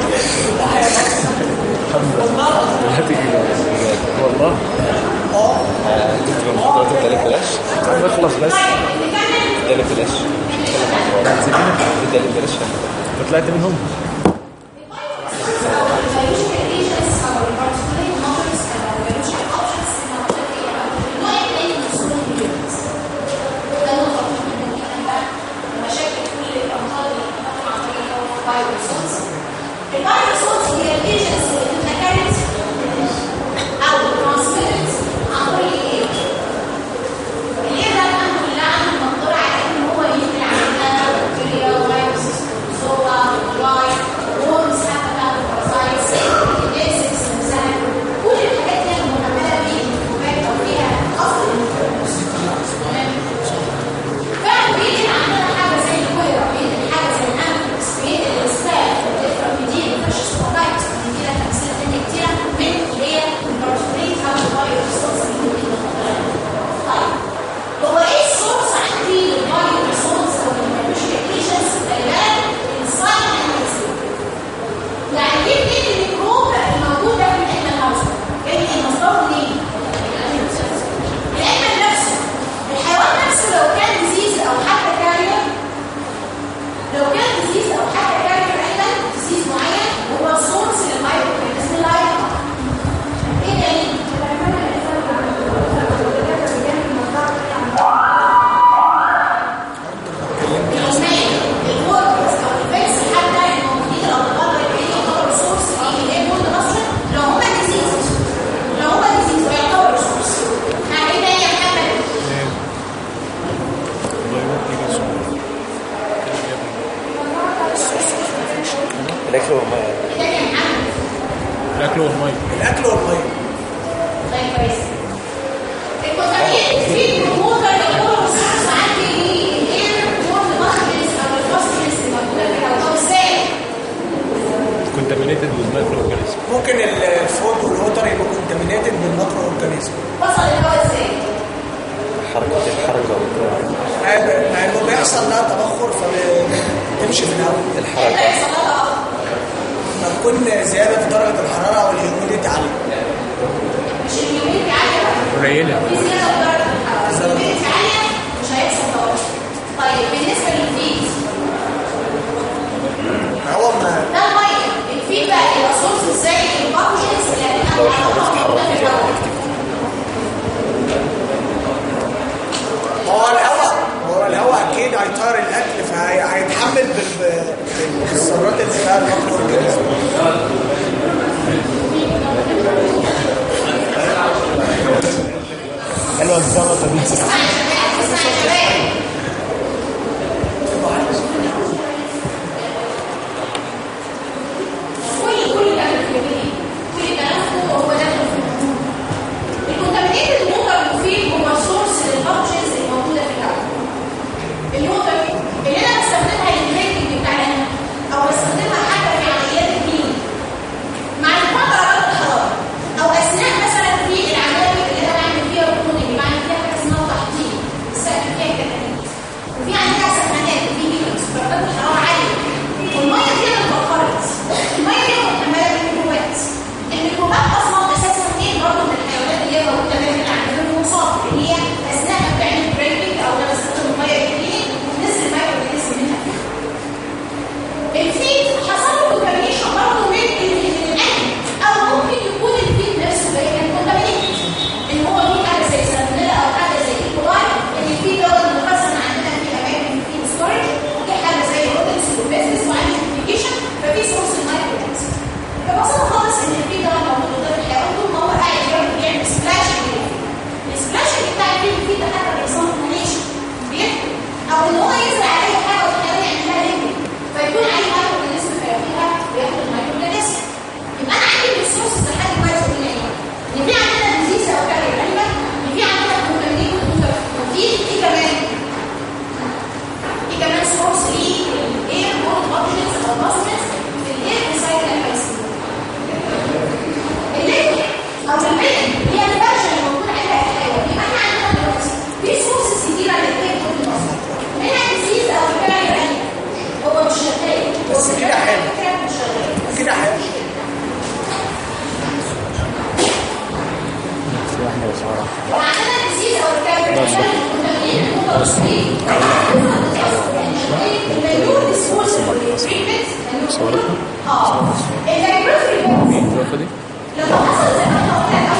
لا تيجي والله آه، كنت المفروض تدالي ببلاش عم بخلص بس تدالي ببلاش مش هتكلم عن الموضوع تدالي ببلاش طلعت منهم الفيروسات هي الايجنتس اللي بتتكلم او ترانسميت عن طريق ايه؟ الايه ده الحمد لله عنده المقدره على ان هو ينقل علينا بكتيريا وفيروسز وزوا ولاي وورمز حتى بتاعت الباراسايتس الانسكتس نفسها كل الحاجات دي المكمله بالميكروبات او فيها اصل تمام فعلا بيجي عندنا حاجه زي الكويرا بيجي حاجه زي الانفلكس بيجي الاسباب والافراميدين فرش سبوتايتس بيجي لك امثله ثانيه كتيره من اللي هي الباراسيت او الفيروسات اللي ممكن ناخدها طيب هو ايه السورس عندي للفايروس ريسورس او الميكروبيشنز الغالب الانسايد اناليسيس يعني دي منين الميكروب الموجوده في الانيمال هاوس جاي مصدره منين؟ الانيمال نفسه الحيوان نفسه لو كان ديزيز او حتى كارير لو كان ديزيز او حتى كارير ايضا ديزيز معين هو سورس للمايكروبيزم اللايف ايه دليل؟ اليومين الوركرز او الفيكس حتى الموجودين الاطباء البيئيين يعتبروا سورس ايه اللي هي بولد مصر لو هم ديزيز لو هم ديزيز يعتبروا سورس ها ايه تاني يا محمد؟ الاكل والميه ايه تاني يا محمد؟ الاكل والميه الاكل والميه طيب كويس الكونتامينيت في بروموتر يعتبر سورس عندي للاير بورد ماركتنس او الفوسفورس الموجوده في الهواء ازاي؟ كونتامينيتد بالمايكرو اورجانيزم ممكن الفود والوتر يبقوا كونتامينيتد بالماكرو اورجانيزم وصل الهواء ازاي؟ حركة الحركة والكرة. مع انه بيحصل لها تبخر فبتمشي في الهواء ايه الحركة اللي هيحصل لها اصلا؟ لما تكون زياده في درجه الحراره او الهيوميديتي عاليه مش الهيوميديتي عاليه بقى قليله في زياده في درجه الحراره بس الهيوميديتي عاليه مش هيحصل توتر طيب بالنسبه للفيد هو ما ده الميه الفيد بقى يبقى سورس ازاي الباثوجينز اللي هتبقى موجوده في الهواء هو الهواء هو الهواء اكيد هيطير الاكل فهيتحمل بال- بالذرات اللي فيها الماكرو اورجانيزم حلوه الزلطه دي اسمع يا شباب اسمع يا شباب في تكاليف وفي عندنا سخانات وفي هيتنجز درجات الحراره عاليه والميه دي اللي اتبخرت الميه دي محمله بالميكروبات الميكروبات اصلا اساسا ايه برضه من الحيوانات اللي هي موجوده دايما عندنا المصاب اللي هي اثناء ما بتعمل بريكنج او لما تستخدم الميه كتير بتنزل الميه وبتنزل منها الفيد حصل له كونتامينيشن برضه من الاكل او ممكن يكون الفيد نفسه ده كان كونتامينيشن ان هو في حاجه زي سالمونيلا او حاجه زي ايكولاي ان الفيد دوت مخزن عندنا في اماكن في ستورج في حاجه زي روتنس وبيزنس وعامل كوميونيكيشن ففي سورس المايكروبس فبسيطه خالص ان الفيد ده موجود قدام الحيوان طول ما هو قاعد جنبه بيعمل سبلاشنج السبلاشنج بتاع الفيد الفيد ده حتى بيحصل له كونتامينيشن بيكتب او ان هو يزرع عليه حاجه والحيوان يعمل لها لينك فيكون عليه مايكرو اورجانيزم فياخدها وياخد المايكرو اورجانيزم يبقى انا عندي الريسورسز لحد كويس قلنا ايه؟ ان في عندنا ديزيز او كارير انيمال ان في عندنا كونتامينيت وفي في كمان في كمان سورس للاير بورد اوبجكتس او باسمنتس في الاير ريسايكل هايسين اللينك او البين هي الفرشه اللي موجود عليها الحيوان يبقى احنا عندنا دلوقتي في سورسز كتيره للاير بورد منها ديزيز او كارير انيمال هو مش شغال بس كده حلو. مش شغال كده حلو في واحدة بصراحة وعندنا ديزيز او الكابر عشان المتابعين المتوسطين المليون ديسبوزل تريتمنت اه اللايبرتري واخد ايه؟ لما حصل زي ما احنا قلنا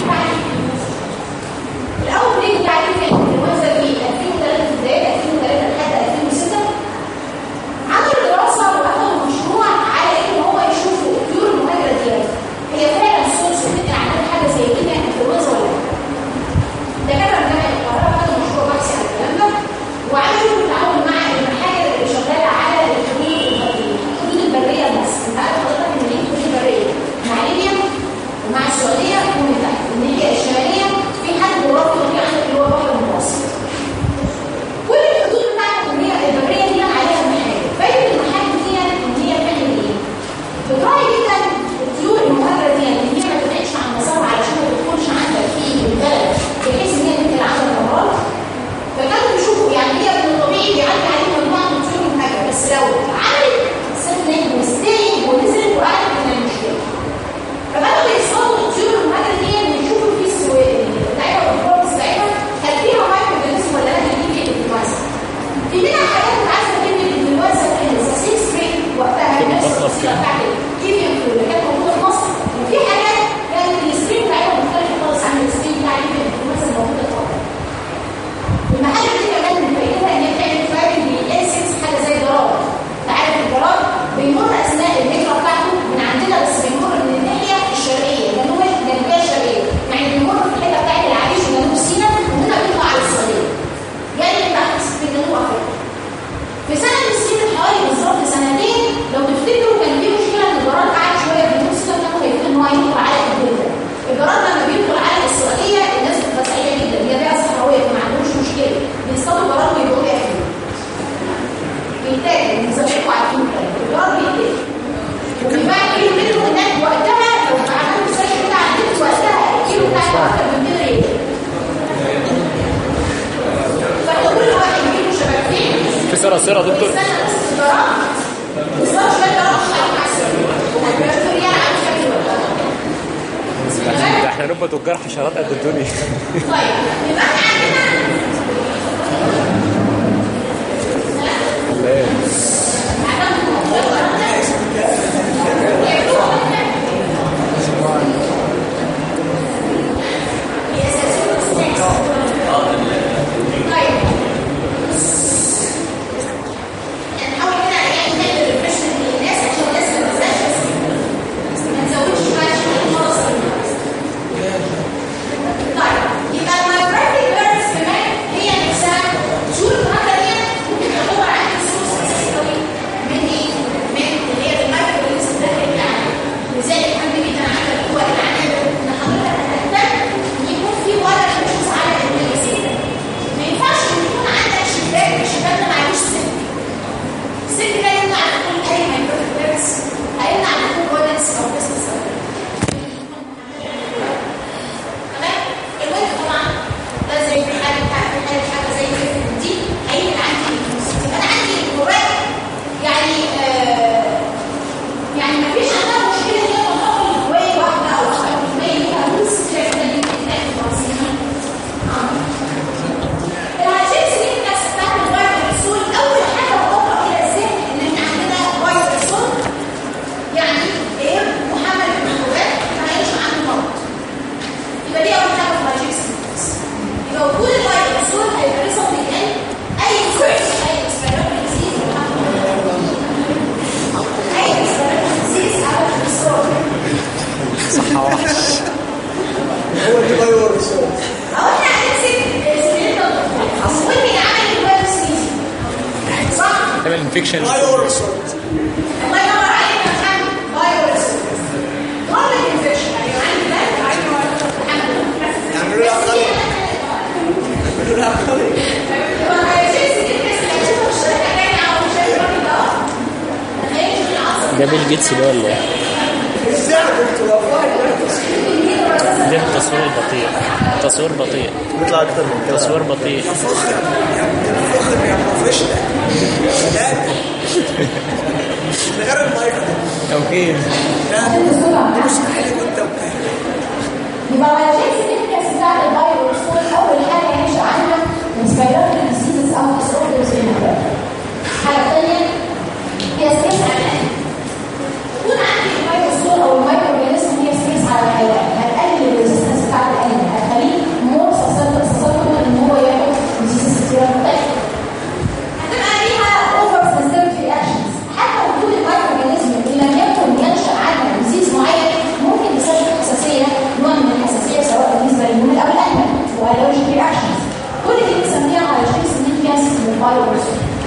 الاول بريك بتاع الفيلم اللي هو زي 2003 بدايه 2003 لحد 2006 عملوا دراسه واخدوا مشروع على ان هو يشوفوا الطيور المهاجره ديت هي فعلا سورس بتنقل عندنا حاجه زي كده انفلونزا ولا لا دكاتره من جامعه القاهره خدوا مشروع بحثي على الكلام ده وعملوا بالتعاون مع المحاجر اللي شغاله على الحدود البريه الحدود البريه بس انت عارف حضرتك ان ايه الحدود البريه مع ليبيا ومع السعوديه ومن تحت الناحيه الشماليه في حد جغرافي وفي عندك اللي هو البحر المتوسط كل الحدود بتاعت البريه البريه دي عليها محاجر فايده المحاجر دي ان هي بتعمل ايه؟ بتراعي جدا الطيور المهاجره دي ان هي ما تبعدش عن مسارها علشان ما تدخلش عندك في البلد بحيث ان هي تنقل عندك امراض فكانوا بيشوفوا يعني هي من الطبيعي بيعدي عليه مجموعه من الطيور المهاجره بس لو عملت سيتنج وستينج ونزلت وقعدت من المشكله فبدأوا يصطادوا الطيور المهاجره دي ويشوفوا في السواد بتاعتها والفرد بتاعتها هل فيها مايكرو اورجانيزم ولا لا دي في الانفلونزا في منها حاجات انت عارفه كلمه الانفلونزا الساسين ستريت وقتها نفس القصه بتاعت الكيميا اللي كانت موجوده في مصر وفي حاجات كانت الستريت بتاعتها مختلفه خالص عن الستريت بتاع الانفلونزا الموجوده في مصر المحل دي كمان من فايدتها ان هي بتعمل فايرنج للانسكتس حاجه زي الجراد انت عارف الجراد بيمر اثناء الهجره بتاعته من عندنا بس بيمر من الناحيه الشرقيه جنوب الجنوبيه الشرقيه يعني بيمر في الحته بتاعت العريش وجنوب سيناء وهنا بيطلع على السعوديه يعني من تحت في جنوب افريقيا في سنه من السنين من حوالي بالظبط سنتين لو تفتكروا كان في مشكله ان الجراد قعد شويه في جنوب سيناء كانوا خايفين ان هو يدخل على الجبل ده الجراد لما بيدخل على الاسرائيليه الناس بتبقى سعيده جدا هي بيئه صحراويه فما عندهمش مشكله بيصطادوا جراد ويبقوا ياكلوا بيتاكل بيزرعوا عارفين الجراد بيتاكل وبيباع كيلو منه هناك وقتها لو عملوا السيرش بتاع النت وقتها الكيلو بتاعه اكتر من 200 ريال فاحنا كل واحد يجيبه شبكتين في صراصير يا دكتور استنى بس الجراد وصار شويه جراد وخليهم على السرير هتبقى ريال على شكل وقتها ده احنا نبقى تجار حشرات قد الدنيا طيب يبقى احنا عندنا طيب يبقى المايكروبيك بيرز كمان هي نفسها يعمل انفكشن بايو ريسورت الله ينور عليك يا محمد فيروس كرونيك انفكشن يعني عندي ده عندي محمد يعملوا لها خلق يعملوا لها خلق هو هيجيز الناس اللي هتشوفه في الشركه تاني او مش هيجي الراجل ده هيجي في العصر ده بيل جيتس ده ولا ايه؟ ازاي يا دكتور والله ده التصوير البطيء تصوير بطيء بيطلع اكتر من كده تصوير بطيء فخر يا ابني فخر يا بروفيشنال لا من غير المايك توكيل لا مستحيل وانت وكاهل يبقى الجين سيجنفكانس بتاع الفيروس هو اول حاجه ينشا عنها ريسبيراتوري ديزيزز او ديسوردرز ان الحاجه الثانيه هي ستريس على القلب يكون عندي الفيروس او المايكرو اورجانيزم هي ستريس على الحيوان هتقلل الريزستنس بتاع القلب هتخليه مور سسبتبل ان هو ياخد ديزيزز كتير مختلفه هتبقى ليها اوفر سنسيتيف رياكشنز حتى وجود المايكرو اورجانيزم اللي لم يكن ينشا عنها ديزيز معين ممكن يسبب حساسيه نوع من الحساسيه سواء بالنسبه للمول او الاهمل والرجيك رياكشنز كل دي بنسميها على شكل سيجنفكانس للفيروس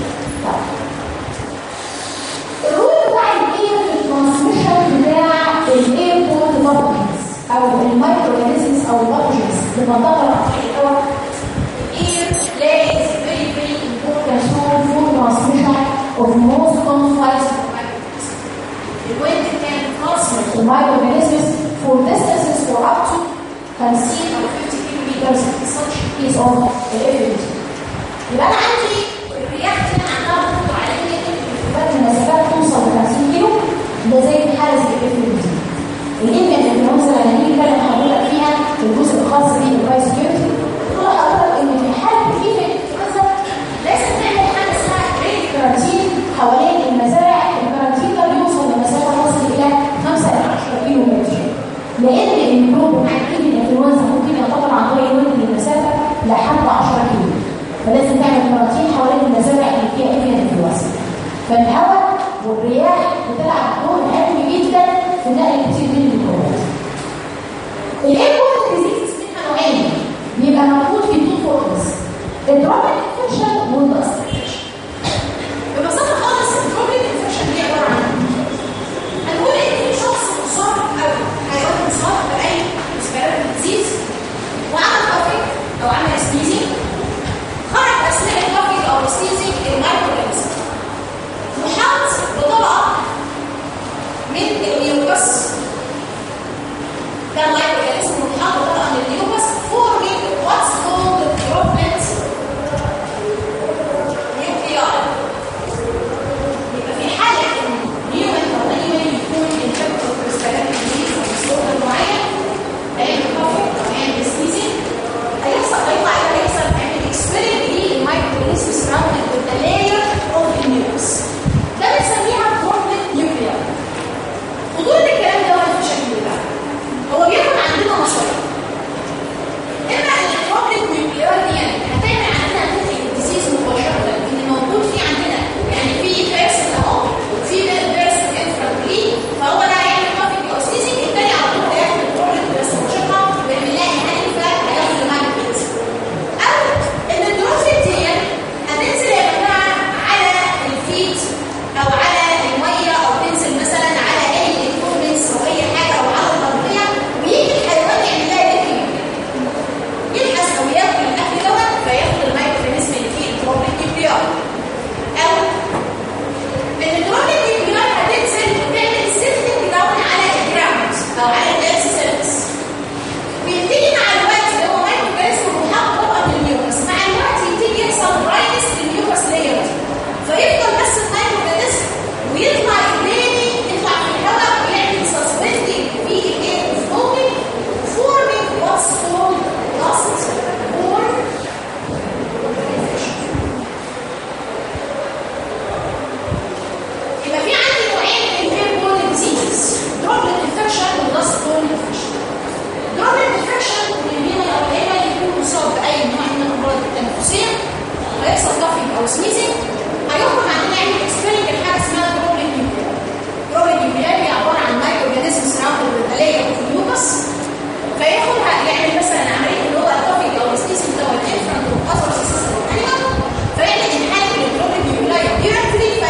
الرول بتاع الاير في الترانسميشن بتاع الاير بورت بارتكلز او المايكرو اورجانيزمز او البارتكلز لمنطقه الرئيسيه الهواء air plays very very important role for transmission of most conflicts of microorganisms. The wind can transmit the microorganisms for distances for up to 50 or 50 kilometers in such case of effluent. يبقى انا عندي الرياكشن عندها قدره على ان هي المسافات توصل ل 50 كيلو ده زي الحاله زي الافلويد الإيميل اللي بنوصل على نيجي نتكلم حضرتك فيها في الجزء الخاص بالبايوسكيورتي تقول لحضرتك ان في حاله في انفلونزا لازم تعمل حاجه اسمها ريد كارانتين حوالين المزارع الكارانتين ده بيوصل لمسافه تصل الى 5 ل 10 كيلو متر لان الميكروب بتاع الانفلونزا ممكن ينتقل عن طريق الوند لمسافه لحد 10 كيلو فلازم تعمل كارانتين حوالين المزارع اللي فيها انفلونزا فالهواء والرياح بتلعب دور مهم جدا في نقل كتير من الميكروبات الايربورت ديزيز منها نوعين بيبقى موجود في تو فورمز الدروبلت انفكشن والدست انفكشن ببساطه خالص الدروبلت انفكشن دي عباره عن هنقول ان في شخص مصاب او حيوان مصاب باي ريسبيراتوري ديزيز وعمل كافيك او عمل سنيزنج خرج اثناء الكافيك او السنيزنج المايكروبيزم محاط بطبقه من النيوكس ده مايكروبيزم محاط بطبقه من النيوكس forming what's called droplet nuclei يبقى في حالة ان نيومن او انيمال يكون انفكتد بريسبيراتوري ديزيز او ديسوردر معين هيعمل كافيك او هيعمل سنيزنج هيحصل هيطلع ايه هيحصل هيعمل اكسبيرمنت للمايكروبيزم سراوندد with the layer of the nucleus ده بنسميها droplet nuclei خدوا لي الكلام ده في شكل ده هو بياخد عندنا مصادر اما ان الدروبلت نيوكليار دي هتعمل عندنا نوع الديزيز مباشره ان موجود في عندنا يعني في بيرسون اهو وفي بيرسون انفرانتلي فهو ده هيعمل كافي او سنيزنج الثاني على طول هياخد الدروبلت بس مشقه ويعمل لها انهاني فهياخد المايكروبيز او ان الدروبلت دي هتنزل يا جماعه على الفيت او على الميه او تنزل مثلا على اي انفورمنس او اي حاجه او على التغطيه ويجي الحيوان يعمل لها ديكينج يلحس او ياكل الاكل دوت فياخد المايكروبيزم اللي فيه الدروبلت نيوكليار او ان الدروبلت نيوكليار هتنزل وتعمل سيفتنج داون على الجراوند او على الديرس سيرفيس ويبتدي مع الوقت اللي هو مايكروبيزم محاط طبقه من النيوكلس مع الوقت يبتدي يحصل برايتس للنيوكلس لاير فيفضل بس المايكروبيزم ويطلع تاني يطلع في الهواء ويعمل سسبندنج في الاير فلوتنج forming what's called dust borne infection. يبقى في عندي نوعين من الاير بورن ديزيز دروبلت انفكشن ودست بورن انفكشن دروبلت انفكشن والمين او الهيمه يكون مصاب باي نوع من الامراض التنفسيه هيحصل كافينج او سنيزنج هيخرج عندنا يعمل اكسبيرمنت لحاجه اسمها دروبلت نيوكليار دروبلت نيوكليار هي عباره عن مايكرو اورجانيزم سراوندد بالخلايا والنيوكس فياخدها يعمل مثلا عمليه اللي هو الكافينج او السنيزنج ده والانفرنت والاثر سيستم انيمال فيعمل انهاك للدروبلت نيوكليار ديركتلي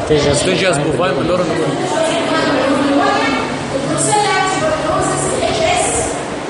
تيجس ستيجياس بوفاين بلورا البروسيلا تيبركلوزس الاتش اس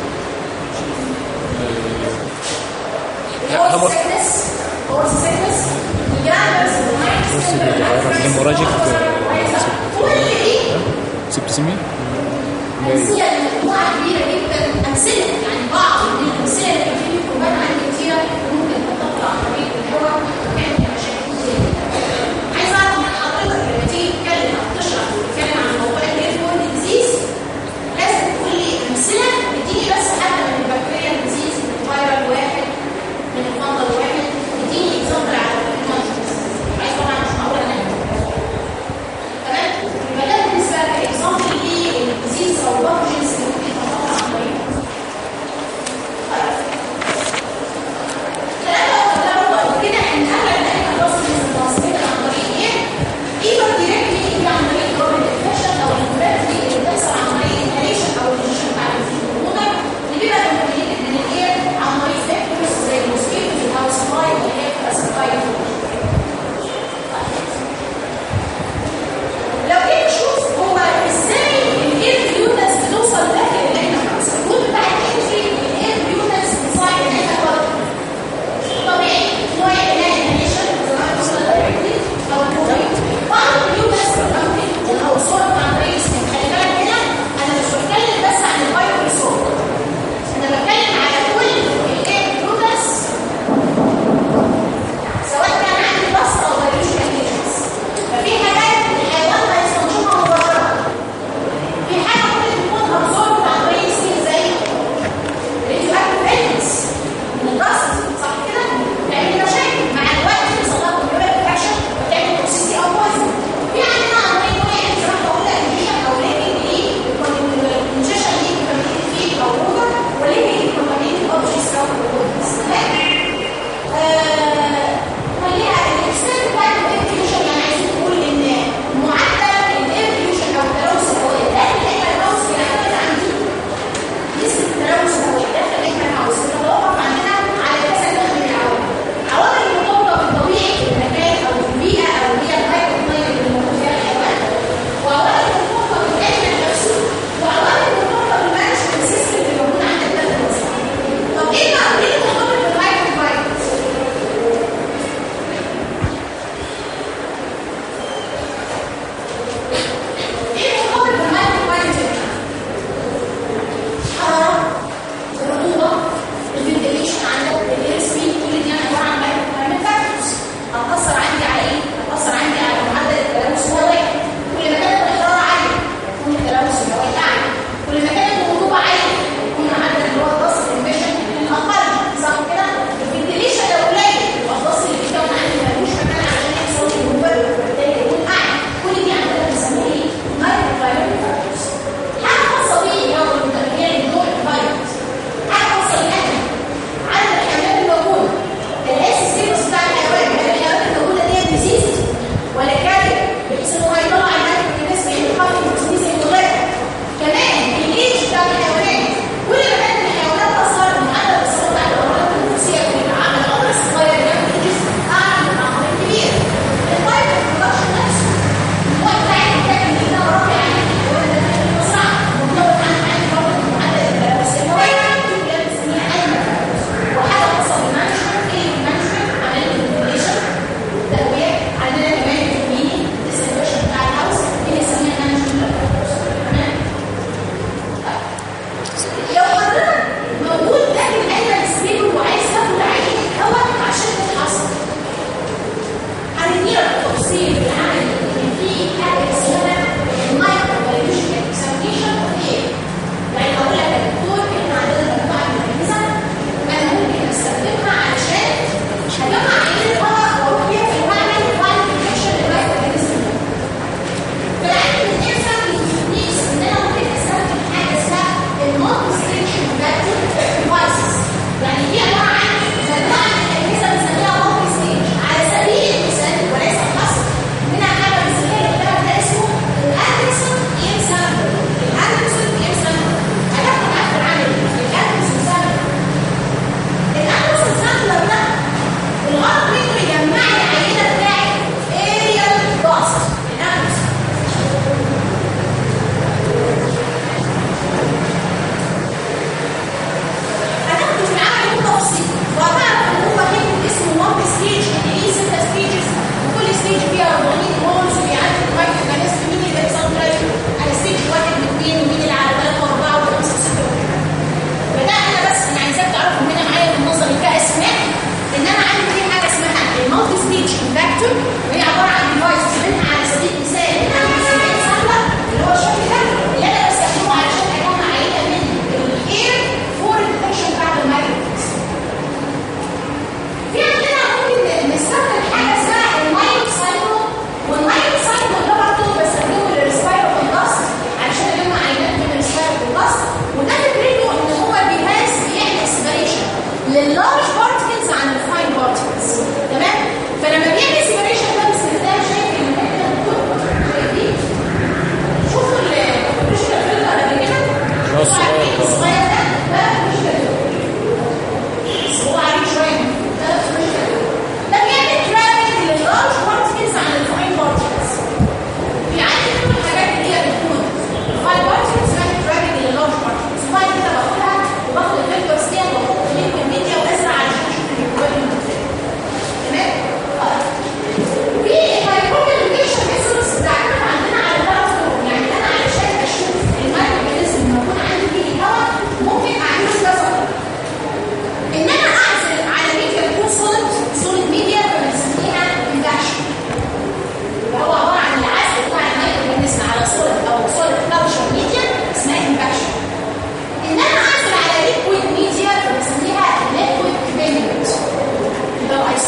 الهورس سيكنس الهورس سيكنس الجرانبرز والمايكس هيموراجيك كل دي سبتسيميا أمثلة مجموعة كبيرة جدا أمثلة يعني بعض من الأمثلة اللي كان في ميكروبات عندي كتيرة ممكن تنتقل عن طريق الهواء وتعمل مشاكل كتير جدا. عايز أعرف من حضرتك لما تيجي تتكلم أو تشرح وتتكلم عن موضوع الهيرفون ديزيز لازم تقول لي أمثلة اديني بس حتى من البكتيريا ديزيز من الفيرال واحد من الفنجل واحد اديني اكزامبل على الكونتنس عايز طبعا مش معقول أنا تمام يبقى ده بالنسبه لك اكزامبل للديزيز او الباثوجينز اللي ممكن تنتقل عن طريقه طيب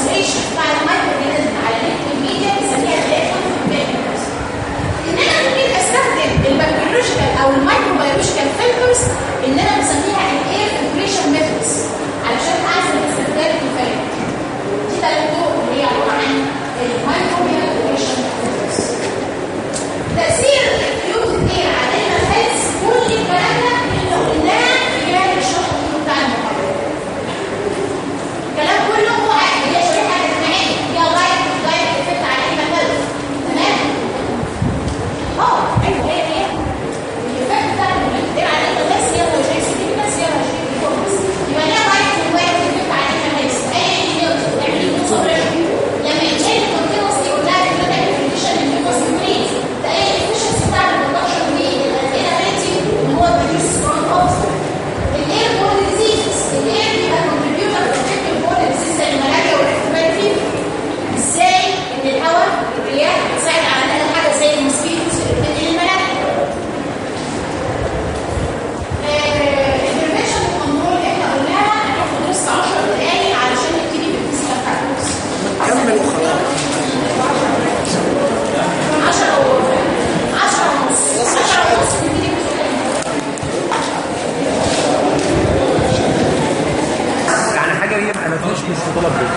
الايسوليشن بتاع المايكرو اورجانيزم على الليكويد ميديا بنسميها الليكويد ان انا ممكن استخدم البكتيريولوجيكال او المايكروبيولوجيكال فلترز ان انا بسميها الاير فلتريشن ميثودز علشان اعزل استخدام الفلتر دي ثلاث طرق اللي هي عباره عن المايكروبيولوجيكال فلترز تاثير الفلويد الاير على الهيلث كل الكلام ده اللي قلناه في جانب الشرح بتاع المحاضره الكلام كله هو عادي هي شريحه اجتماعيه فيها لايف لايف افكت على الهيلث تمام اه ايوه هي هي الافكت بتاع المدير على الناس هي هو شيء سيدي بس هي مش بس يبقى ليها رايت ووايت افكت على الناس اي شيء يعني كونسنتريشن لما يتشيل كونتينوسلي كلها بتبقى كونديشن ان يو ماست بريز ده اي افشنسي بتاع البرودكشن دي الانابيلتي ان هو بروديوس سترونج اوبستر الاير بورن ديزيز الاير بيبقى كونتريبيوتر بروتكتيف بورن ديزيز زي الملاريا والاحتمال فيفر ازاي ان الهواء الرياح بتساعد على نقل حاجه زي الموسكيتوس اللي بتنقل الملاريا البريفنشن والكنترول اللي احنا قلناها هناخد لسه 10 دقايق علشان نبتدي بالفيزيكال فاكتورز كمل وخلاص 10 10 ونص 10 ونص نبتدي بالفيزيكال يعني حاجه هي ما عملتهاش مش مطالب بيها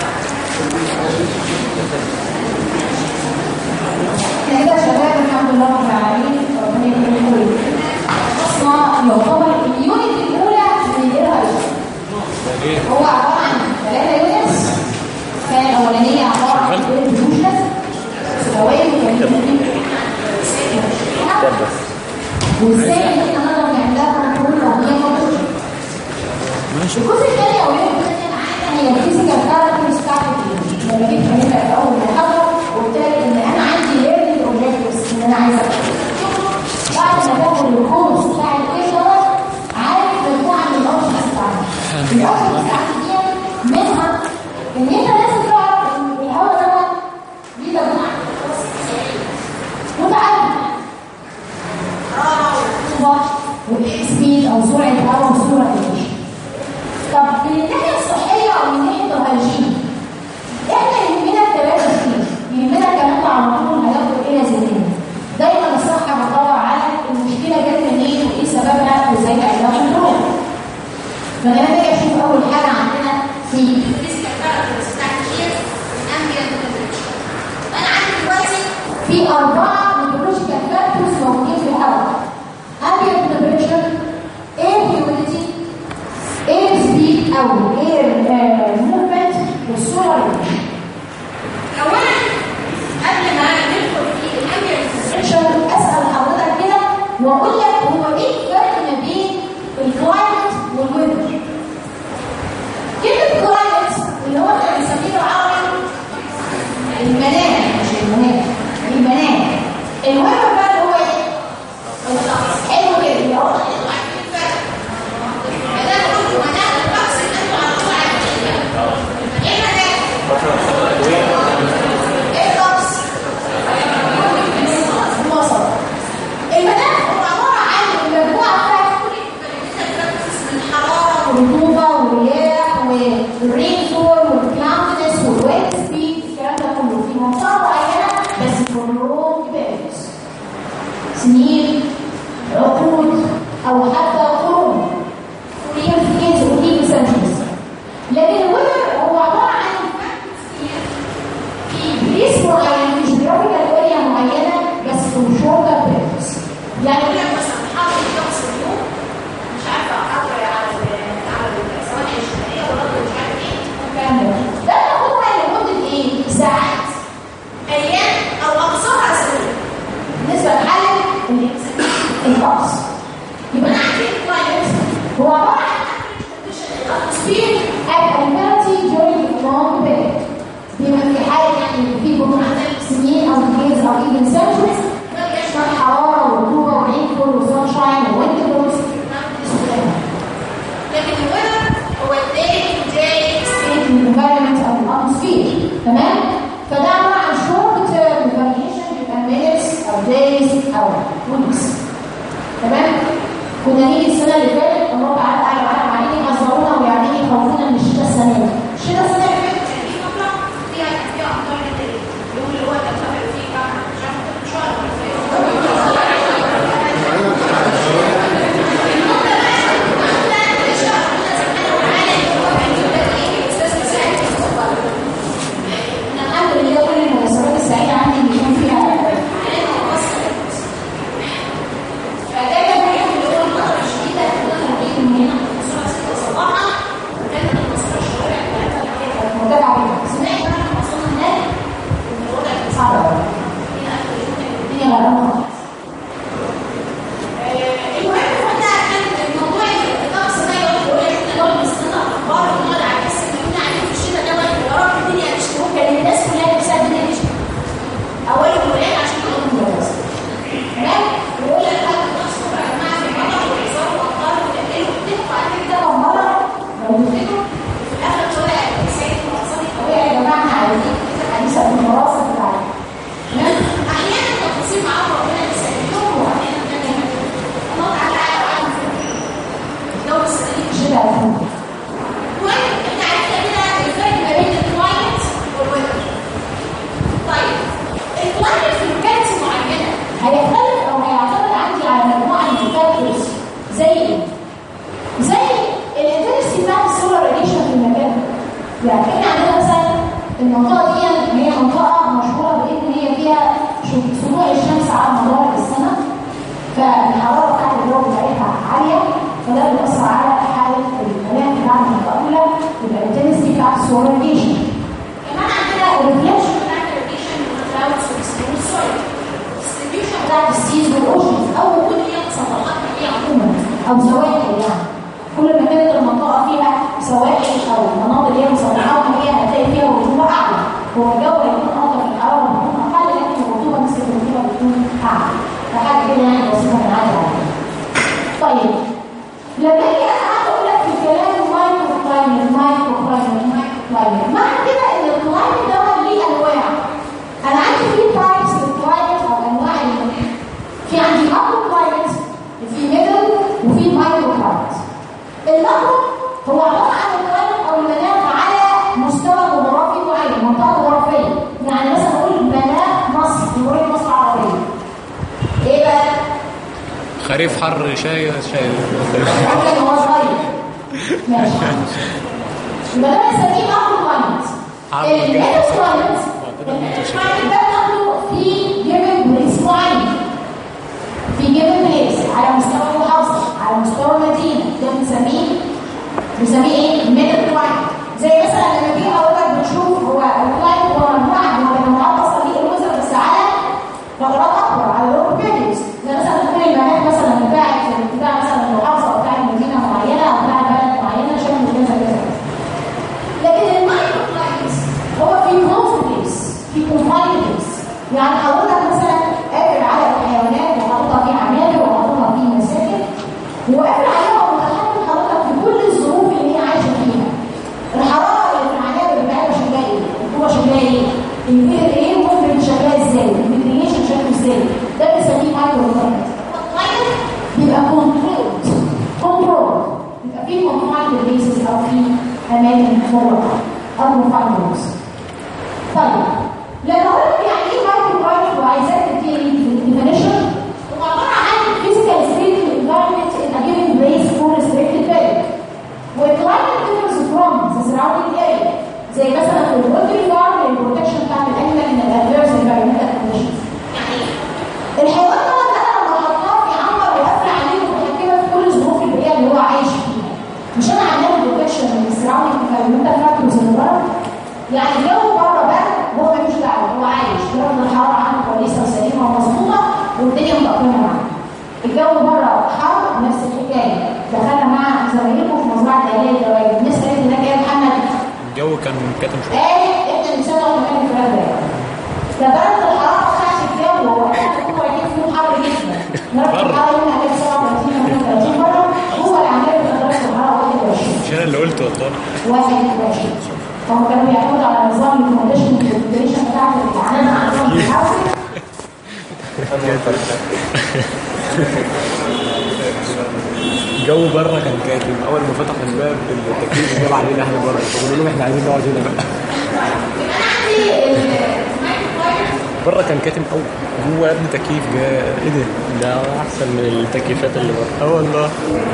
احنا كده يا شباب الحمد لله رب العالمين ربنا يكرمكم كلكم. اصلا يعتبر اليونت الاولى من الايه هو عباره عن ثلاثه يونتس كان الاولانيه عباره عن البيوشنس سلويه وكان وازاي ان احنا نقدر نعملها كنترول لو هي موجوده الجزء الثاني او اليونت الثانيه معانا هي الفيزيكال كاركترز بتاعت الجين لما جيت اتكلمت في اول محاضره قلت لك ان انا عندي ليرنينج اوبجكتيفز ان انا عايزه بعد ما باخد الكورس بتاع الايه دوت عارف مجموعه من الاوبشنز بتاعتي الاوبشنز بتاعتي دي منها ان انت لازم تعرف ان الهواء دوت ليه مجموعه متعدده حراره ورطوبه سبيد او سرعه هواء وسرعه الوجه طب من الناحيه الصحيه او من ناحيه الهيجين احنا يهمنا الثلاثه كتير يهمنا الكلام ده على طول هياخد ايه زمان دايما الصحه بتدور على المشكله جت منين وايه سببها وازاي تعملها كنترول فانا لما اجي اشوف اول حاجه عندنا في الفيزيكال كاركترز بتاعت الشير الامبيانت تمبريتشر انا عندي دلوقتي في اربعه ميكروبيولوجيكال فاكتورز موجودين في الهواء ambient temperature air humidity air speed او air uh, movement والسولار اولا قبل ما ندخل في الامبيانت temperature اسال حضرتك كده واقول لك هو ايه الفرق ما بين الكلايمت والويذر كلمه كلايمت اللي هو احنا بنسميه بالعربي المناخ مش المناخ المناخ الويذر بقى اللي هو ايه الطقس حلو كده اللي هو عارفين الفرق ما دام قلت مناخ الطقس يبقى انتوا على طول عارفين الفرق. ايه مناخ ايه الطقس الوسط المناخ هو عباره عن المجموعه بتاعت كل الكاركترز من حراره ورطوبه ورياح والرين فول والكلاودنس والويت سبيد الكلام ده كله في منطقه معينه بس كلهم بيريودز سنين عقود او حتى قرون years years or even centuries لكن الويذر هو عباره عن في بليس معين مش جرافيكال اريا معينه بس في شورتر بيريودز يعني يقول لك مثلا حاضر الشمس اليوم مش عارفه حاضر على ال- على الثواني الشماليه ولا مش عارف ايه الكلام ده ده بناخدها لمده ايه؟ ساعات ايام او اقصاها اسابيع بالنسبه لحاله الطقس يبقى انا عندي الكلايمت هو عباره عن atmosphere at humidity during a long period بما في حاله يعني في بطون سنين او days او even centuries يشمل حراره ورطوبه ورين فول وسانشاين وويند فولز لكن الويذر هو الداي تو داي ستيت environment او الاتموسفير تمام فده عباره عن short term variation بيبقى minutes او days او weeks تمام كنا نيجي السنه اللي فاتت الله تعالى قال قال علينا يحذرونا ويعني يخوفونا من الشتاء السنه دي الشتاء السنه اللي فاتت كان في فتره المنطقة دي هي منطقة مشهورة بإن هي فيها شو- طلوع الشمس على مدار السنة فالحرارة بتاعت الجو بتاعتها عالية فده بيأثر على حالة المناخ بتاع المنطقة كلها يبقى الانتنسيتي بتاعت السولار راديشن كمان عندنا الريفلكشن بتاعت الراديشن من الكلاودز والسموث سويل الديستريبيوشن بتاعت السيز والاوشنز او وجود هي سطحات مائية عموما او سواحل يعني كل ما كانت المنطقة فيها سواحل او مناطق اللي هي مسطحات مائية هتلاقي فيها رطوبة أعلى هو الجو هيكون أفضل في الحرارة بتكون أقل لكن الرطوبة نسبة الرطوبة بتكون أعلى فحاجة كده يعني بسيطة من عادة عليها طيب لما اجي انا قاعد اقول لك في الكلام مايكرو كلايمت مايكرو كلايمت مايكرو كلايمت معنى كده ان الكلايمت دوت ليه انواع انا عندي في تايبس للكلايمت او انواع ال- في عندي ماكرو كلايمت وفي ميدل وفي مايكرو كلايمت الماكرو هو عباره عن الكلايمت او المناخ على مستوى جغرافي معين منطقه جغرافيه يعني مثلا نقول مناخ مصر جمهوريه مصر العربيه ايه بقى؟ خريف حر شاي شاي ممكن هو صغير ماشي يبقى ده بنسميه ماكرو كلايمت عارف الميكرو كلايمت الكلايمت ده بناخده في جيفن بليس معين في جيفن بليس على مستوى المحافظه على مستوى المدينه ده بنسميه بنسميه ايه؟ ميكرو كلايمت زي مثلا لما بيجي حضرتك بتشوف هو الكلايمت هو مجموعه من التنوعات اصلا ليه الوزن بس على فترات اكبر على لونج بيريودز زي مثلا تكون المناخ مثلا بتاعت بتاع مثلا المحافظه او بتاع مدينه معينه او بتاع بلد معينه شكل كذا كذا كذا لكن المايكرو كلايمتس هو في كلوز بليس في كونفايند بليس يعني حضرتك مثلا قافل على الحيوانات وحاططها في عنابر وحاططها في مساكن وقافل عليها ومتحكم حضرتك في كل الظروف اللي هي عايشه فيها الحراره اللي في العنابر بتاعتها شكلها ايه؟ الرطوبه شكلها ايه؟ الفير ايه ممكن شكلها ازاي؟ الميتريشن شكله ازاي؟ ده بنسميه مايكرو كلايمت الكلايمت بيبقى كنترول كنترول يبقى في كونفايند بليسز او في اماكن مغلقه او كونفايند طيب لما اقول لك يعني ايه مايكرو كلايمت وعايزاك تبتدي الديفينيشن هو عباره عن physical state of environment in a given place for restricted period والكلايمت differs from the surrounding area زي مثلا في الوتر فارم البروتكشن بتاعت الانيمال من الادفيرس environmental conditions الحيوان دوت انا لما احطاه في عنبر وقافل عليه ومتحكمه في كل الظروف البيئيه اللي هو عايش فيها مش انا عامله بروتكشن من السراوندينج environmental factors اللي بره يعني الجو بره برد وهو ملوش دعوه هو عايش درجه الحراره عنده كويسه وسليمه ومظبوطه والدنيا متأقلمه معاه الجو بره حر نفس الحكايه دخلنا مع زمايلكم في مزرعه العلاج الدوائي الناس قالت هناك يا محمد الجو كان كاتم شويه قالت احنا نسال واحد مكان الفراغ ده ده درجه الحراره بتاعت الجو واحنا هو اكيد فيه حر جدا درجه الحراره هنا كانت 37 38 بره هو اللي عامل درجه الحراره 21 مش انا اللي قلت والله 21 فهم كانوا بيعتمدوا على نظام الكونديشن والكونديشن بتاعت العنان عندهم في الحوزه الجو بره كان كاتم اول ما فتح الباب التكييف جاب علينا احنا بره فقلنا لهم احنا عايزين نقعد هنا بقى بره كان كاتم قوي جوه قبل تكييف جاء ايه ده؟ ده احسن من التكييفات اللي بره اه والله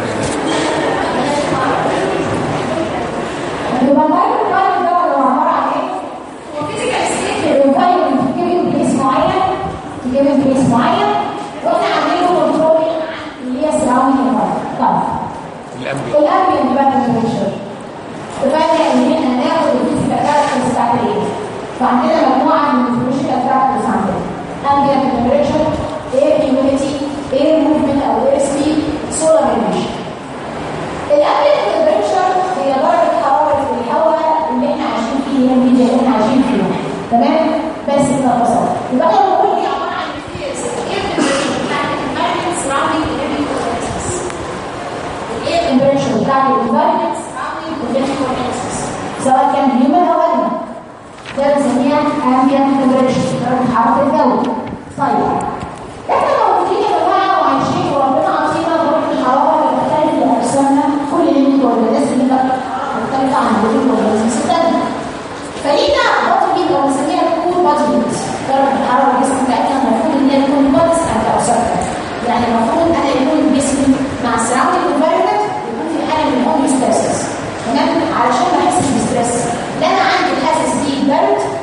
يبقى المايكرو كلايمت ده هو عباره عن ايه؟ هو فيزيكال ستيت الانفايرمنت في جيفن بليس معين في جيفن بليس معين واحنا عاملين كنترول اللي هي سراوندينج انفايرمنت طيب الامبي الامبيانت بقى تمبريتشر اتفقنا ان احنا هناخد الفيزيكال كاركترز بتاعت الايه فعندنا مجموعه من الفيزيكال كاركترز عندنا امبيانت تمبريتشر اير هيوميديتي اير موفمنت او اير سبيد سولار ريليشن الامبيانت تمبريتشر هي درجه حراره الهواء اللي احنا عايشين فيه هي الميديا اللي احنا عايشين فيها تمام بس ببساطه يبقى احنا بنقول دي عباره عن الاير تمبريتشر بتاعت الانفايرمنت سراوندينج الليفنج اورجانيزمز الاير تمبريتشر بتاعت الانفايرمنت سراوندينج الليفنج اورجانيزمز سواء كان هيومن او انيمال ده بنسميها ambient temperature درجه حراره الجو طيب احنا موجودين يا جماعه وعايشين وربنا عطينا درجه الحراره اللي بتختلف لاجسامنا كل يوم اورجانيزم ليه درجه حراره مختلفه عن بقيه الاورجانيزمز الثانيه فلينا بادي او بنسميها كول بادي درجه الحراره الجسم بتاعتنا المفروض ان هي تكون كونستانت او ثابته يعني المفروض انا يكون جسمي مع السراوندينج انفايرمنت يكون في حاله من الهوميوستاسيس تمام علشان ما احسش بستريس لا انا عندي حاسس بيه برد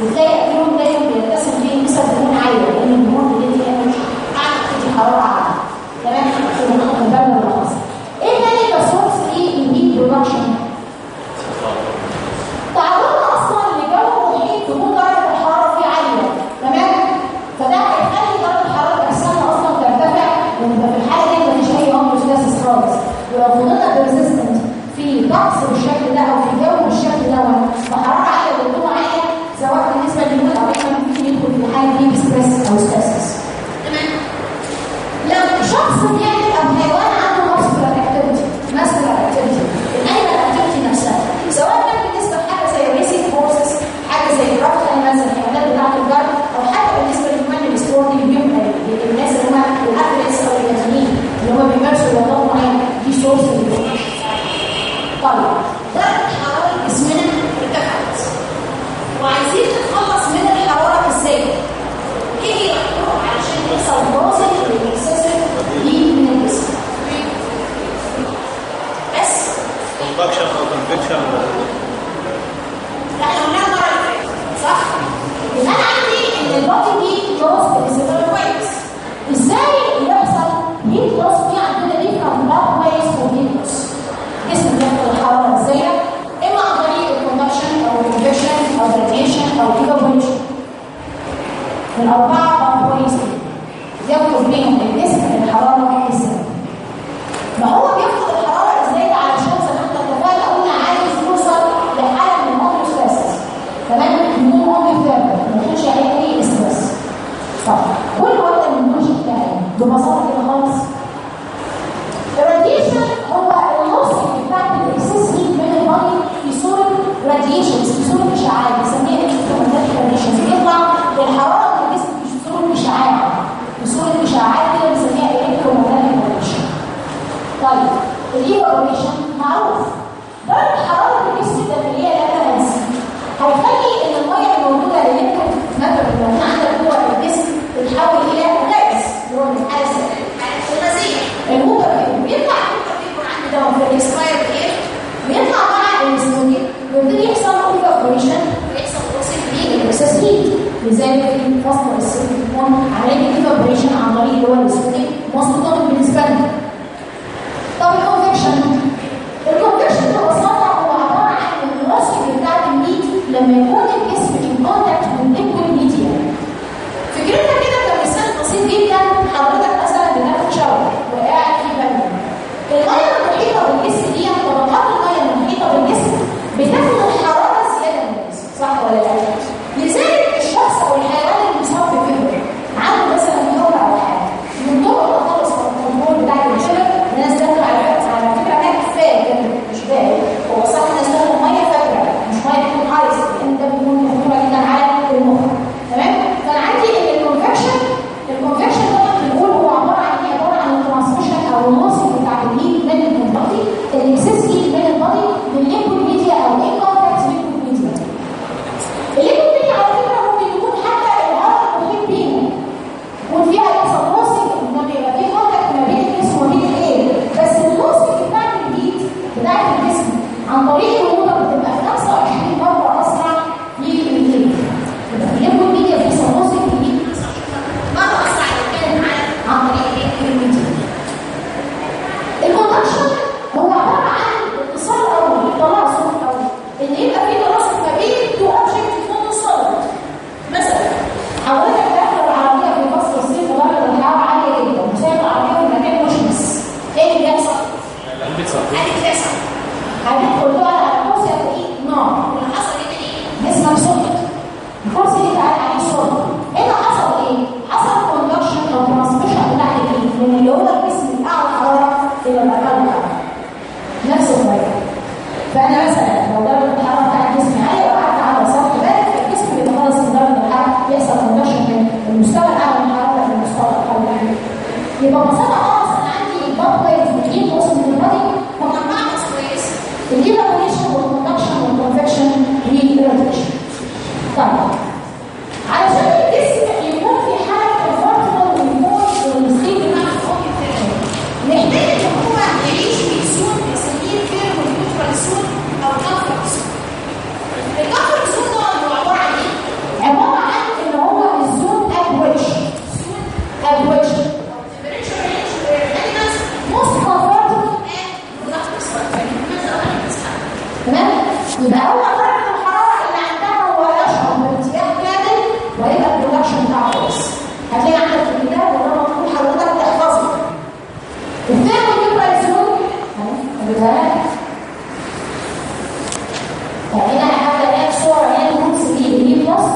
بتلاقي اكلهم دايما بيتسم بيه نسب دهون عاليه لان الدهون بتدي انرجي قاعده بتدي حراره عاليه تمام في منطقه البلد والخاصه ايه تاني كسورس للهيت برودكشن تعرضنا اصلا لجو محيط تكون درجه الحراره فيه عاليه تمام فده هيخلي درجه حراره اجسامنا اصلا ترتفع لان في الحاله دي مفيش اي هوميوستاسيس خالص ولو فضلنا بريزيستنت في طقس بالشكل ده او في جو بالشكل ده وحراره عاليه ورطوبه عاليه سواء بالنسبه للمود او احنا ممكن يدخل في الحاله دي بستريس او ستاسيس تمام لو شخص بيعمل او حيوان عنده ماسكولار اكتيفيتي ماسكولار اكتيفيتي الانيمال اكتيفيتي نفسها سواء كان بالنسبه لحاجه زي ريسينج فورسز حاجه زي كرافت انيمالز الحيوانات بتاعت الجر او حتى بالنسبه للهيومن السبورتنج بيبقى الناس اللي هم الاثليتس او الجماهير اللي هم بيمارسوا رياضات معينه دي سورس طيب درجه حراره جسمنا ارتفعت وعايزين نتخلص من الحراره ازاي؟ ايه هي الطرق علشان يحصل بروزنج للاكسسيف هيت من الجسم؟ بس كونفكشن او كونفكشن احنا قلناها المره اللي فاتت صح؟ يبقى انا عندي ان البادي دي لوس برنسبل كويس ازاي يحصل هيت لوس في عندنا ديفرنت باث وايز فور هيت لوس جسم بياخد الحراره ازاي؟ اما عن طريق الكوندكشن او الكونفكشن او الراديشن او الايفابوريشن الاربعه باث وايز ياخد بيهم الجسم الحراره ازاي؟ ما هو بياخد الحراره ازاي علشان زي ما احنا اتفقنا قلنا عايز يوصل لحاله من الهوميوستاسيس تمام بدون هوميوثيرابي ما يكونش عليه اي استرس طب كل واحده من دول شكلها ايه؟ ببساطه كده خالص الراديشن هو النص بتاع الاكسس هيت من البادي في صوره راديشنز في صوره اشعاعات بنسميها الكترومagnetic راديشنز بيطلع الحراره من الجسم في صوره اشعاع في صوره اشعاعات كده بنسميها الكترومagnetic راديشن طيب الايفابوريشن معروف درجه حراره الجسم الداخليه لا تنسى هيخلي ان الميه الموجوده اللي انت ماتر اللي موجوده عندك جوه الجسم تتحول الى غاز اللي هو الاسيد الغازيه الموجب بيطلع الموجب بيكون عندي ده في الاكسباير اير بيطلع مع السموكينج ويبتدي يحصل له ايفابوريشن ويحصل بروسيس للاكسس هيت لذلك في فصل السيل بيكون عمليه الايفابوريشن عن طريق اللي هو السموكينج مصدر بالنسبه لنا طب الكونفكشن الكونفكشن ببساطه هو عباره عن الوصف بتاع الميت لما يكون الجسم ان كونتاكت بالليكويد ميديا فكرتها كده كمثال بسيط جدا حضرتك مثلا بتاخد شاور وقاعد في بانيو الميه المحيطه بالجسم دي طبقات الميه المحيطه بالجسم بتاخد الحراره زياده من الجسم صح ولا لا؟ لذلك الشخص او الحيوان اللي مصاب بفيبر عنده مثلا فيبر او حاجه من طرق التخلص من الكنترول بتاع الفيبر الناس داخله على فكره على فكره ما كفايه كده مش باقي هو صح الناس داخله ميه فاكره مش ميه تكون عايز لان ده بيكون خطوره جدا على المخ تمام فانا عندي ان الكونفكشن الكونفكشن ده بنقول هو عباره عن ايه عباره عن الترانسميشن او الوصل بتاع الهيت من البادي الاكسس هيت من البادي للليكويد ميديا او ان كونتاكت ليكويد ميديا الليكويد ميديا على فكره ممكن يكون حتى الهواء المحيط بينا يكون فيها يحصل وصل ما بيبقى فيه كونتاكت ما بين الجسم وما بين الايه بس الوصل بتاع الهيت بتاع الجسم عن طريق الوضع بتبقى 25 مره اسرع للهيت الليكويد ميديا بيحصل وصل الهيت مره اسرع لو كان على عن طريق الايه الميديا الكونتاكشن هو عباره عن اتصال اولي تواصل اولي ان يبقى في تواصل ما بين تو اوبجكت يكونوا صلب مثلا حضرتك داخل العربيه في فصل الصيف ودرجه الحراره عاليه جدا وسايب العربيه في مكان مشمس ايه اللي بيحصل؟ هتتلسع هتدخل بقى على الكرسي هتلاقيه نار اللي حصل هنا ايه؟ جسمك سخن الكرسي اللي قاعد عليه سخن هنا حصل ايه؟ حصل كوندكشن او ترانسميشن بتاع الهيت من اللي هو الجسم الاعلى حراره الى الاقل حراره نفس الطريقه فانا مثلا لو درجه الحراره بتاع جسمي عاليه وقعدت على سطح بارد فالجسم بيتخلص من درجه الحراره يحصل كوندكشن من المستوى الاعلى من الحراره للمستوى الاقل من الحراره يبقى ببساطه خالص انا عندي الباب كويس بتجيب وصل من البادي مجمعه كويس الايفابوريشن والكوندكشن والكونفكشن والراديشن طيب علشان الجسم يكون في حاله كومفورتبل ويكون الستيت بتاعه اوكي محتاج ان هو يعيش في زون بنسميه كيرف نيوترال زون يبقى هو درجه الحراره اللي عندها هو يشعر بارتياح كامل ويبقى البرودكشن بتاعه كويس هتلاقي عندك في الكتاب والله مطلوب حضرتك تحفظه الثاني بيبقى الزون هنبقى فهنا هحاول الاقي صوره هنا تكون 3 دي بلس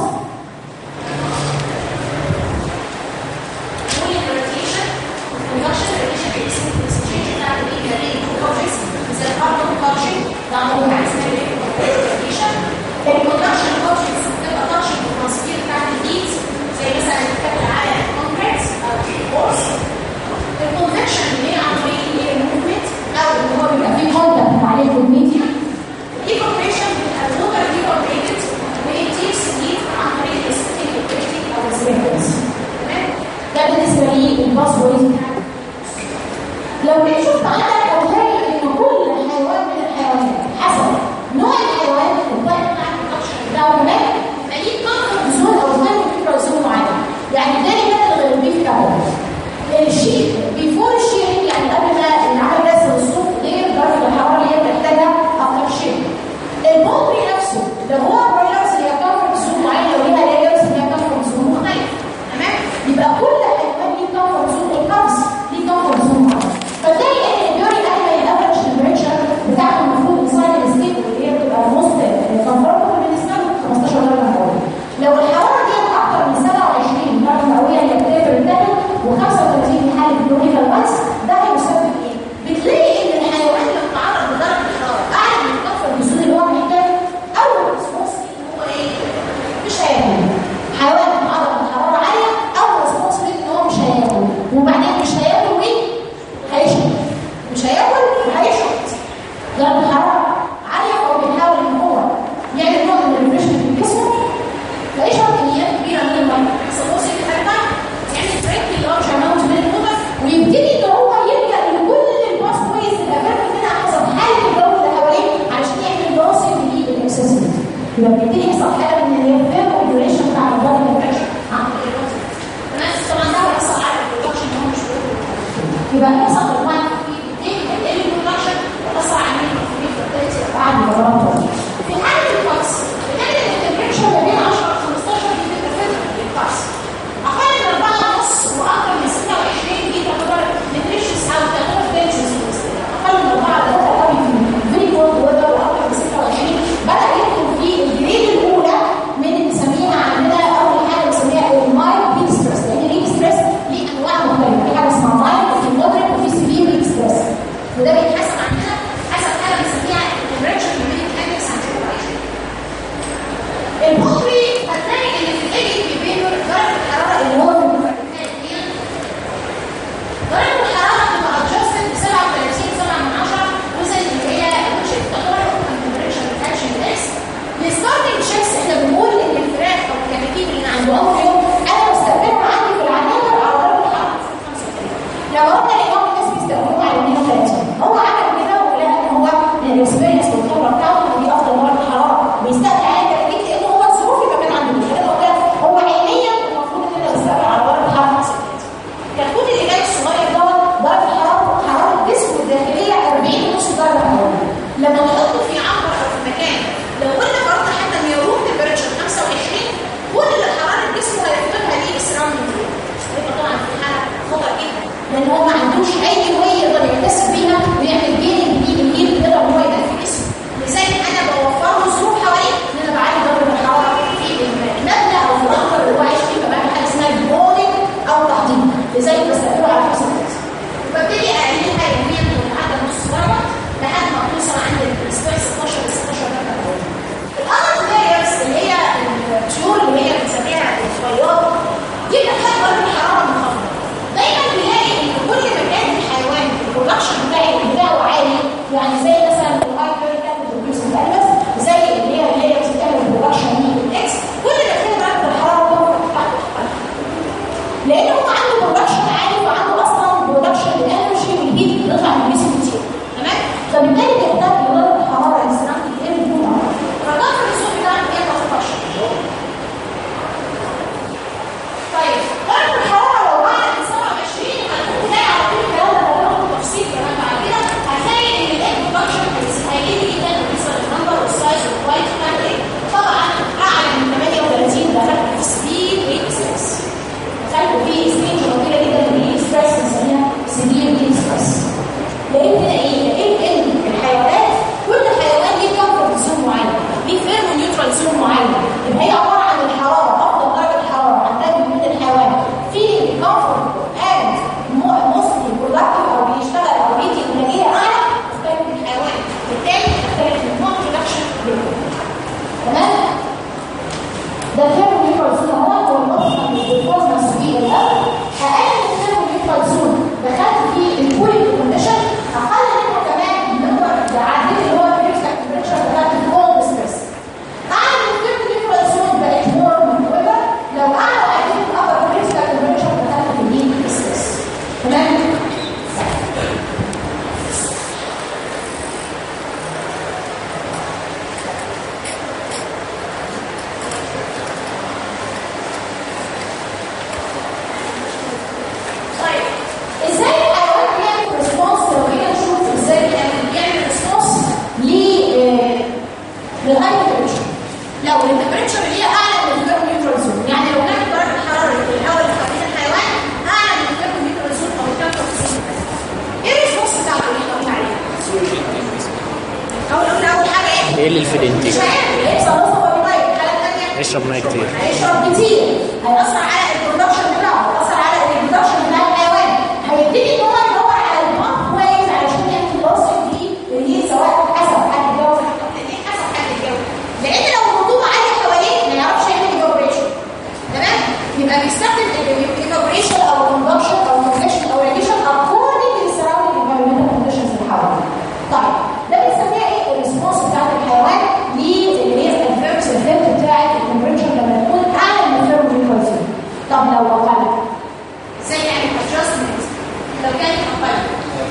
عليه الميديا Evaporation بتبقى water evaporated ويديك سنين عن طريق الستيك او السبيرز تمام ده بالنسبه لي الباسورد لو جيت شفت عندك او تلاقي ان كل حيوان من الحيوانات حسب نوع الحيوان الطيب بتاع البرودكشن بتاعه كمان يبقى ليه كونفورت زون او زون فكره زون معين يعني تاني كده الغيروبيف كمان الشيء بيفور الشيرنج يعني قبل ما العمل بس الصوت غير درجه الحراره اللي هي بتحتاجها افتر شيرنج البومبري نفسه لو هو برويلرز اللي هي كونفورت زون معين لو هي لايرز اللي هي كونفورت زون مختلف تمام يبقى كل حيوان ليه كونفورت زون الكبس ليه كونفورت زون معين فتلاقي ان ايه اللي في مش الانتاج عارف هيحصل نص طبيعي الحاله الثانيه يشرب ميه كتير هيشرب كتير هيأثر على البرودكشن بتاعه هيأثر على الريبرودكشن بتاع الحيوان هيبتدي ان هو يدور على الباث وايز علشان يعمل لوسنج دي اللي هي سواء حسب حد اتجوز حسب حد اتجوز لان لو الخطوبه عاليه حواليه ما يعرفش يعمل ايفابوريشن تمام يبقى بيستخدم الايفابوريشن او الكوندكشن او الكونفكشن او الريديشن اكوردنج للسراوندينج انفيرمنتال كونديشنز اللي حواليه طيب ده بنسميها ايه الريسبونس بتاعت الحيوان اللي هي الفيرس الفيرس بتاعت التمبريتشر لما تكون اعلى من الثيرموميكروزين طب لو اقل زي يعني adjustment لو كانت اقل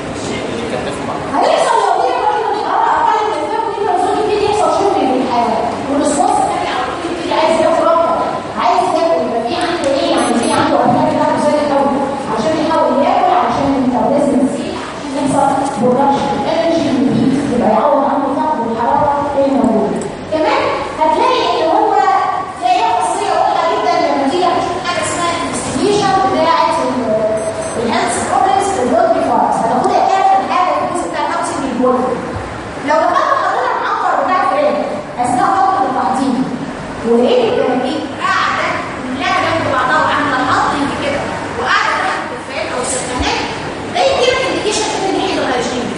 يكتفوا مع هيحصل لو هي درجه الحراره اقل من الثيرموميكروزين يبتدي يحصل شغل للحيوان والريسبونس الثاني على طول يبتدي عايز ياكل اكتر عايز ياكل يبقى في عنده ايه يعني في عنده افكار بتاعته زي الاول عشان يحاول ياكل عشان الميتابوليزم يزيد عشان يحصل برودكشن انرجي جديد يبقى يعوض عنه فقد الحراره اللي موجوده كمان هتلاقي ان هو تلاقي خاصيه واضحه جدا لما تيجي تشوف حاجه اسمها الانفستيجيشن بتاعه الهيلث بروبلمز في البولتري فارمز هتاخدها اخر حاجه في الجزء بتاع الهاوسنج البولتري لو دخلت حضرتك المعقر بتاع فريق اثناء فتره التحضير ولقيت الجماهير قاعده كلها جنب بعضها وعامله حاطين كده وقاعده تحت الدفايات او السخانات ده يديلك انديكيشن ان دي هيدروجين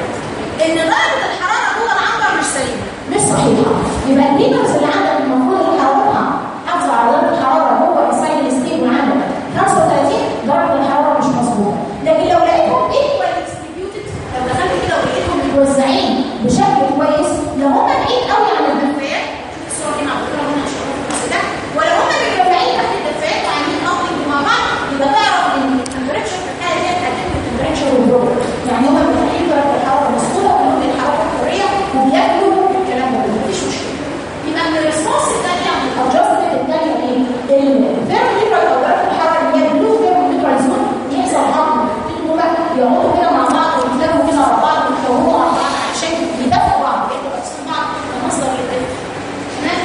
ان درجه الحراره جوه العنبر مش سليمه مش صحيحه يبقى الميترز اللي عندك المفروض ان حرارتها حافظه على درجه الحراره جوه السايل ستيبل عندك 35 درجه الحراره مش مظبوطه لكن لو لقيتهم ايكوال ديستريبيوتد لو دخلت كده ولقيتهم متوزعين بشكل كويس لو هم بعيد قوي عن الدفايات شوف الصوره دي مع الدكتوره منى هشوفها في النص ده ولو هم متجمعين تحت الدفايات وعاملين نوتنج مع بعض يبقى تعرف ان التمبريتشر في الحاله دي هتقدم التمبريتشر والبروبر يعني هم بيتحققوا درجه الحراره مظبوطه وهم الحراره الحريه وبياكلوا الكلام ده مفيش مشكله يبقى من الريسبونس الثانيه من الادجستمنت الثانيه ايه؟ الثيرموميتر او درجه الحراره اللي هي بلو ثيرموميتر زون يحصل هضم هم يقعدوا كده مع بعض ويتلموا كده على بعض ويتكونوا مع بعض عشان يدافعوا بعض يبقوا راسين بعض كمصدر للدفع تمام؟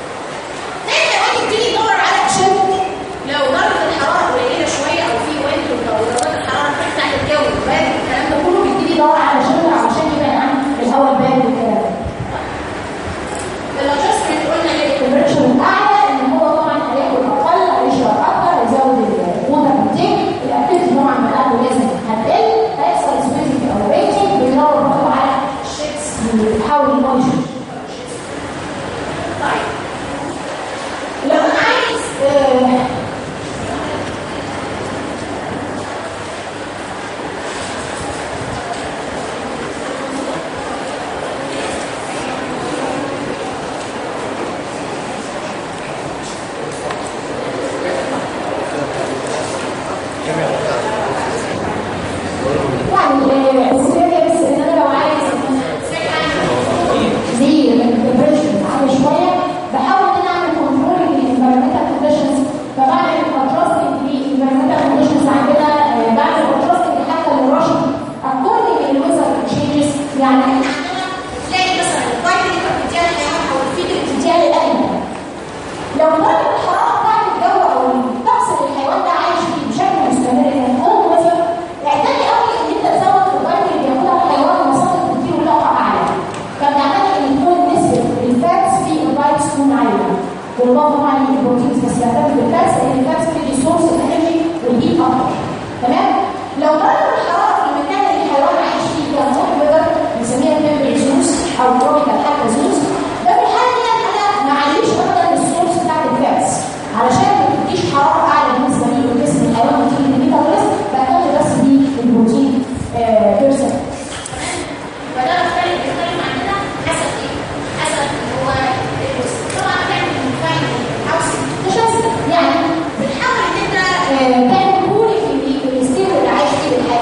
تاني كمان يبتدي يدور على شد لو درجه الحراره قليله شويه او في ويند او درجات الحراره بتاعت الجو بارد الكلام ده كله بيبتدي يدور على شد عشان يبعد عن الهواء البارد والكلام ده الادجستمنت قلنا ايه التمبريتشر الاعلى ان هو طبعا هياكل اقل هيشرب اكتر هيزود الووتر انتيك الاكتيفيتي نوعا ما قبل لازم هتقل هيحصل سويتنج او ريتنج بيدور برضه على الشيتس بيحاول ان هو يشوف طيب لو انا عايز آه، يعني آه، السريع بس ان انا لو عايز زي التمبريتشر عالي شويه بحاول ان انا اعمل كنترول للانفيرمنتال كونديشنز فبعمل ادجستنج للانفيرمنتال كونديشنز عندنا آه، بعمل ادجستنج حتى للرشد اكوردنج للويزر تشينجز يعني احنا عندنا تلاقي مثلا الفايت اللي انت بتديها للحيوان او الفيد اللي بتديها للانيمال لو درجه الحراره بتاعت الجو او الطقس اللي الحيوان ده عايش فيه بشكل مستمر يعني هو مثلا اعتني قوي ان انت تزود الفيتامين اللي بياخدها الحيوان ومصادر البروتين واللقطه اعلى فبنعتمد ان تكون نسبه الفاتس في الدايت تكون عاليه والله طبعا البروتين بس بيعتمد بالفاتس لان الفاتس بتدي سورس الانرجي والهيت اكتر تمام لو درجه الحراره في المكان اللي الحيوان عايش فيه كان هوت ويذر بنسميها تمبري زوز او تروبيكال حتى زوز ده في الحاله دي انا ما عليش ابدا السورس بتاعت الفاتس علشان ما تديش حراره اعلى بالنسبه لي وجسم الحيوان وتيجي الميتابوليزم بهتم بس بالبروتين بيرسنت فده بختلف بيختلف عندنا حسب ايه؟ حسب هو الجزء. طبعا بتعمل مفاعل هاوس يعني بتحاول ان انت آه، تعمل كولينج للستيل اللي عايش فيه الحيوان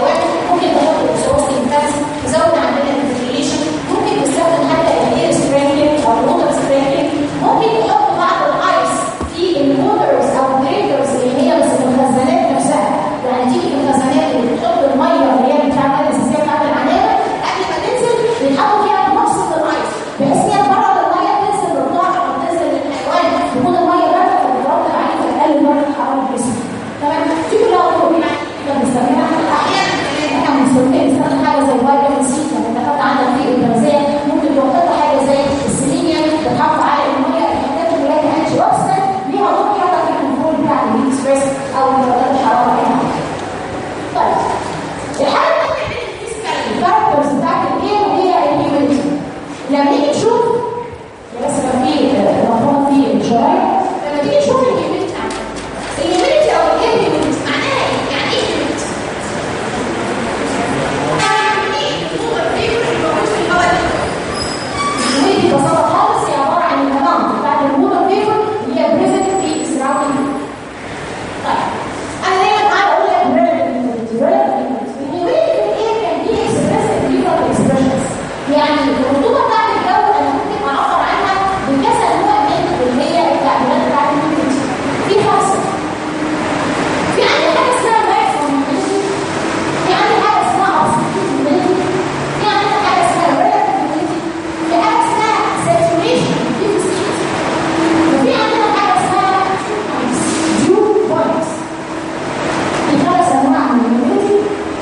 فاكتورز بتاعت الايه وهي الهيوميديتي لما نيجي نشوف بس كان في رقم في الشرايط لما تيجي تشوف الهيوميديتي الهيوميديتي او الايه هيوميديتي معناها ايه؟ يعني ايه هيوميديتي؟ يعني ايه هو الفيبر اللي موجود في الهواء ده؟ الهيوميديتي ببساطه خالص هي عباره عن الاماونت بتاعت الووتر فيبر اللي هي بريزنت في السراوندينج طيب انا دايما قاعده اقول لك relative humidity relative humidity الهيوميديتي في الايه كان دي expressive different expressions يعني الرطوبه بتاعت الجو انا ممكن اعبر عنها بكذا نوع من اللي هي التعبيرات بتاعت الهيوميديتي في خمسه في عندي حاجه اسمها maximum humidity في عندي حاجه اسمها absolute humidity في عندي حاجه اسمها relative humidity في حاجه اسمها saturation deficit وفي عندنا حاجه اسمها dew points في خمس انواع من الهيوميديتي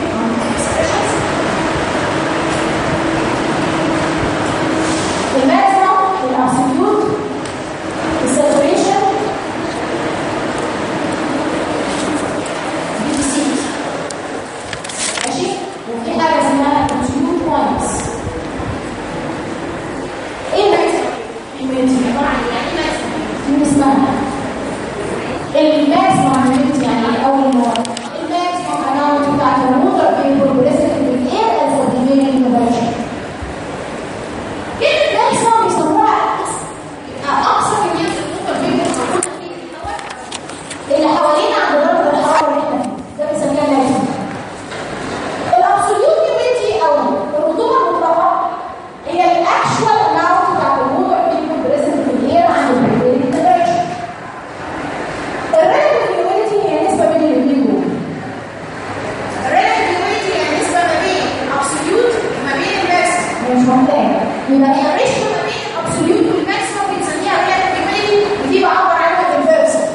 الماكسيمم الابسوليوت الساتوريشن deficit ماشي وفي حاجه اسمها dew points ايه الماكسيمم humidity عباره عن يعني ايه ماكسيمم من اسمها الماكسيمم humidity يعني ايه اول نوع الماكسيمم amount بتاعت الووتر فيبر بريزنت في الاير از prevailing temperature كلمة ماكسيمم بيسموها اقصى كمية الووتر فيبر موجودة في الهواء اللي حوالينا عند درجة الحرارة اللي احنا فيها ده بنسميها ماكسيمم الابسوليوت humidity او الرطوبة المطلقة هي الاكشوال amount بتاعت الووتر فيبر بريزنت في الاير عند prevailing temperature الريلاتيف humidity هي نسبة بين الاثنين دول الريلاتيف humidity هي نسبة ما بين الابسوليوت وما بين الماكسيمم مش محتاج يبقى هي الريشيو ما بين الابسوليوت والماكسيمم بنسميها ريلاتيف humidity ودي بعبر عنها بالبيرسنت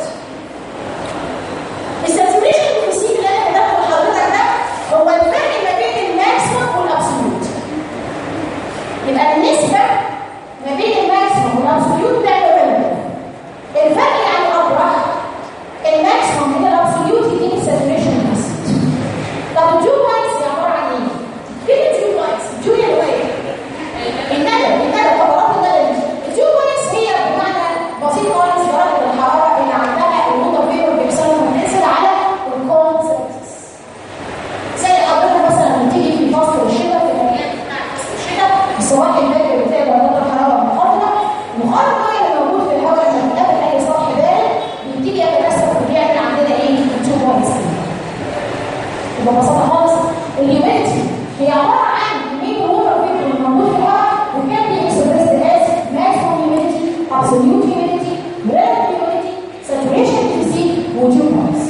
الساتوريشن ديفيسيت اللي انا بدخل حضرتك ده هو الفرق ما بين الماكسيمم والابسوليوت يبقى النسبة ما بين الماكسيمم والابسوليوت ده الريلاتيف الفرق يعني اطرح الماكسيمم من الابسوليوت يديني ساتوريشن ديفيسيت طب الديو بوينتس دي عباره عن ايه؟ كلمه ديو بوينتس ديو يعني ايه؟ الندى الندى طبقات الندى دي الديو بوينتس هي بمعنى بسيط خالص درجه الحراره اللي عندها الووتر فيبر بيكسرها بتنزل على الكولد سيرفيس زي حضرتك مثلا لما تيجي في فصل الشتاء في الايام بتاعت فصل الشتاء السواق البارد بتلاقي درجات الحراره منخفضه مخرج الميه اللي موجود في الهواء لما بتقابل اي سطح بارد بيبتدي يتكثف وبيعمل عندنا ايه؟ الديو بوينتس يبقى ببساطه خالص الهيوميديتي هي عباره عن كميه الووتر فيبر اللي موجود في الهواء وكان بي اكسبريس از ماكسيموم هيوميديتي ابسوليوت هيوميديتي ريلاتيف هيوميديتي ساتوريشن ديفيسيت وديو بوينتس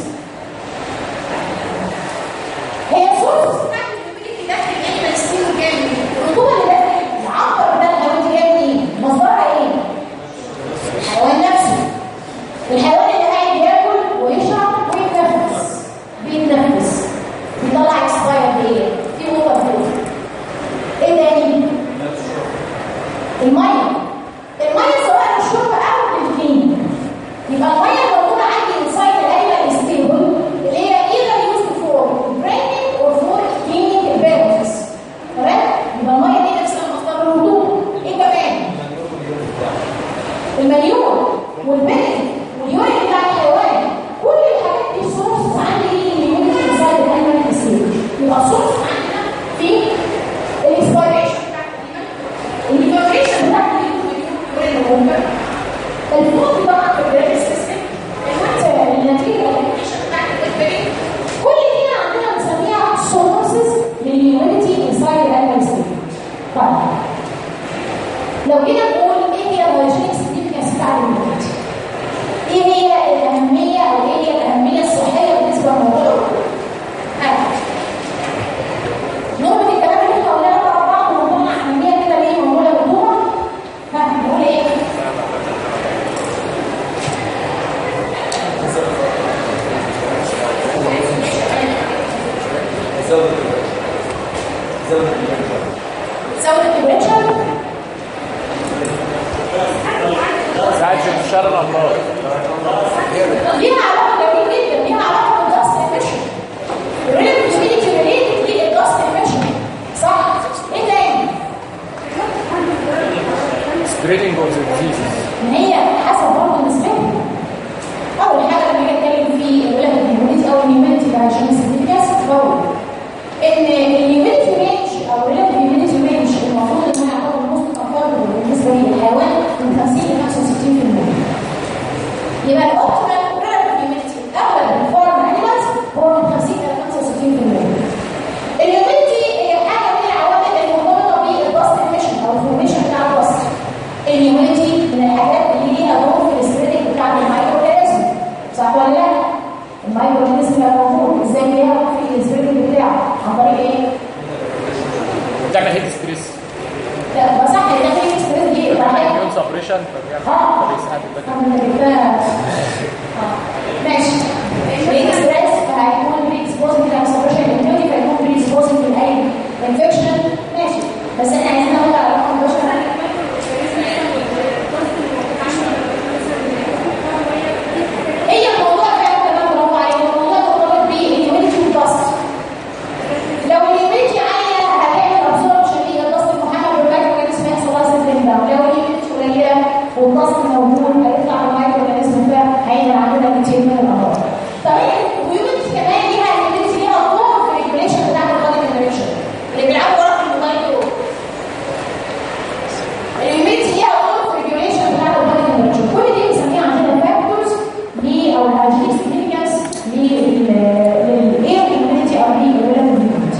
هي السورس بتاعت الهيوميديتي داخل الانيمال ستيل كام الرطوبه اللي داخل العنبر ده الهواء دي جايه منين؟ مصدرها ايه؟ الحيوان نفسه الحيوان اللي قاعد ياكل ويشرب ويتنفس بيتنفس بيطلع اكسباير ايه؟ في ووتر فيبر ايه تاني؟ الميه الميه سواء للشرب او للكلين يبقى الميه الموجوده عندي انسايد الانيمال ستيبل اللي هي either used for drinking or for cleaning البارز تمام؟ يبقى الميه دي نفسها مصدر الرطوبه ايه كمان؟ المليون والبنت واليورين بتاع الحيوان كل الحاجات دي سورس عندي لليونت انسايد الانيمال ستيبل يبقى سورس عندنا في الانسبيريشن بتاعت الانيمال الانفورميشن بتاعت اليونت الفود طبعا في البريد سيستم الوقت النتيجه الانفورميشن بتاعت البريد كل دي عندنا بنسميها سورسز لليونتي انسايد الانيمال ستيبل طيب لو جينا نقول ايه هي الهايجينيك سيجنيفيكانس بتاع اليونت ايه هي الاهميه او ايه هي الاهميه الصحيه بالنسبه لموضوع الرطوبه نربط الكلام اللي احنا قلناه مع بعض وموضوع اهميه كده ليه موضوع الرطوبه ها نقول ايه زود التمبريتشر ساعات انتشار الامراض ليها علاقه جميل جدا ليها علاقه بالدست ايميشن الريلاتيف هيوميديتي ريليتد للدست ايميشن صح spreading of the disease ان هي حسب برضه نسبتها اول حاجه لما اجي اتكلم في الولاده الهيمونيتي او الهيومانيتي عشان السيرتيفيكاس بقول ان الهيومانيتي رينج او الولاده الهيومانيتي رينج المفروض ان هو يعتبر موست افوردبل بالنسبه للحيوان من 50 ل 65% يبقى الاوبتيمال ريلاتيف هيومانيتي اغلب الفارم انيمالز هو من 50 الى 65% الهيومانيتي هي حاجه من العوامل المرتبطه بالباست ايميشن او الفورميشن بتاع الباست الهيومانيتي من الحاجات اللي ليها دور في السبريدنج بتاع المايكرو اورجانيزم صح ولا لا؟ المايكرو اورجانيزم اللي موجود ازاي ليها دور في السبريدنج بتاعه عن طريق ايه؟ بتعمل هيد ستريس لا ما صح ده في السبريد دي بتعمل راح immune suppression فبيعمل اه فبيساعد البدن طب انا جبتها اه ماشي بريك ستريس فهيكون بريك اكسبوزنج للسبريشن اميونيتي فهيكون بريك اكسبوزنج لاي انفكشن ماشي بس احنا عايزين ناخد على رقم 11 هي الموضوع فعلا كمان برافو عليك الموضوع مرتبط بالهيوميديتي والباست لو الهيوميديتي عاليه هتعمل ابسوربشن هي الضغط المحمل بالمايكرو اورجانيزم هيحصل لها سيستم داون لو الهيوميديتي قليله والضغط موجود هيطلع المايكرو اورجانيزم ده هيعمل عندنا كتير من الامراض طب الهيوميديتي كمان ليها الهيوميديتي ليها دور في الريجوليشن بتاع البادي تمبريتشر اللي بيلعبوا ورا في الموبايل دول الهيوميديتي ليها دور في الريجوليشن بتاع البادي تمبريتشر كل دي بنسميها عندنا فاكتورز ل او الهايجينيك سيجنيفيكانس للاير هيوميديتي او للريلاتيف هيوميديتي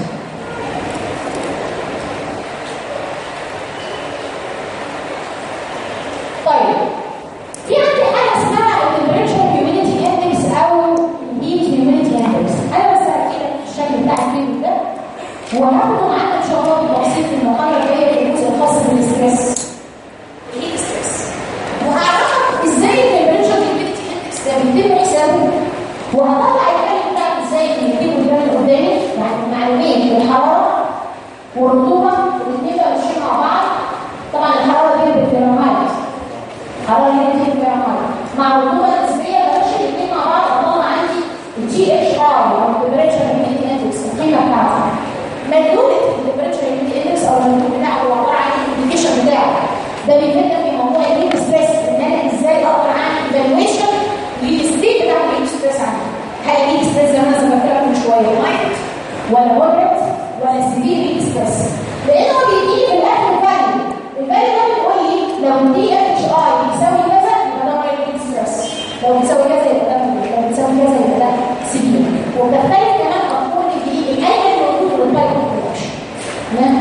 طيب في عندي حاجه اسمها التمبريتشر هيوميديتي اندكس او الهيت هيوميديتي اندكس انا بس هحكي لك الشكل بتاع الفيلم ده وهاخده معانا ان شاء الله بالتفصيل في المقاله الجايه في الجزء الخاص بالستريس الهيت ستريس وهعرفك ازاي التمبريتشر هيوميديتي اندكس ده بيتم حسابه وهطلع الفيلم بتاعك ازاي بيجيبه الفيلم قدامي يعني معلومين الحراره والرطوبه والاثنين بقى ماشيين مع بعض طبعا الحراره دي بالفيرمايت حراره دي بالفيرمايت مع الرطوبه النسبيه بمشي الاثنين مع بعض اطلع عندي التي اتش ار او التمبريتشر هيوميديتي اندكس القيمه بتاعتها مدلولة التمبريتشر هيوميديتي اندكس او المدلول بتاعه هو عباره عن الانديكيشن بتاعه ده بيفيدنا في موضوع الهيت ستريس ان انا ازاي اقدر اعمل ايفالويشن للستيت بتاع الهيت ستريس عندي هل الهيت ستريس زي ما انا ذكرت لك من شويه لايت ولا مودريت ولا سيفير هيت ستريس لانه بيجي في الاخر فاليو الفاليو ده بيقول لي لو الدي اتش اي بيساوي كذا يبقى ده مايل هيت ستريس لو بيساوي كذا يبقى ده moderate. لو بيساوي كذا يبقى ده سيفير وبتختلف كمان ارقام في الانجل موجود والتايب اوف برودكشن تمام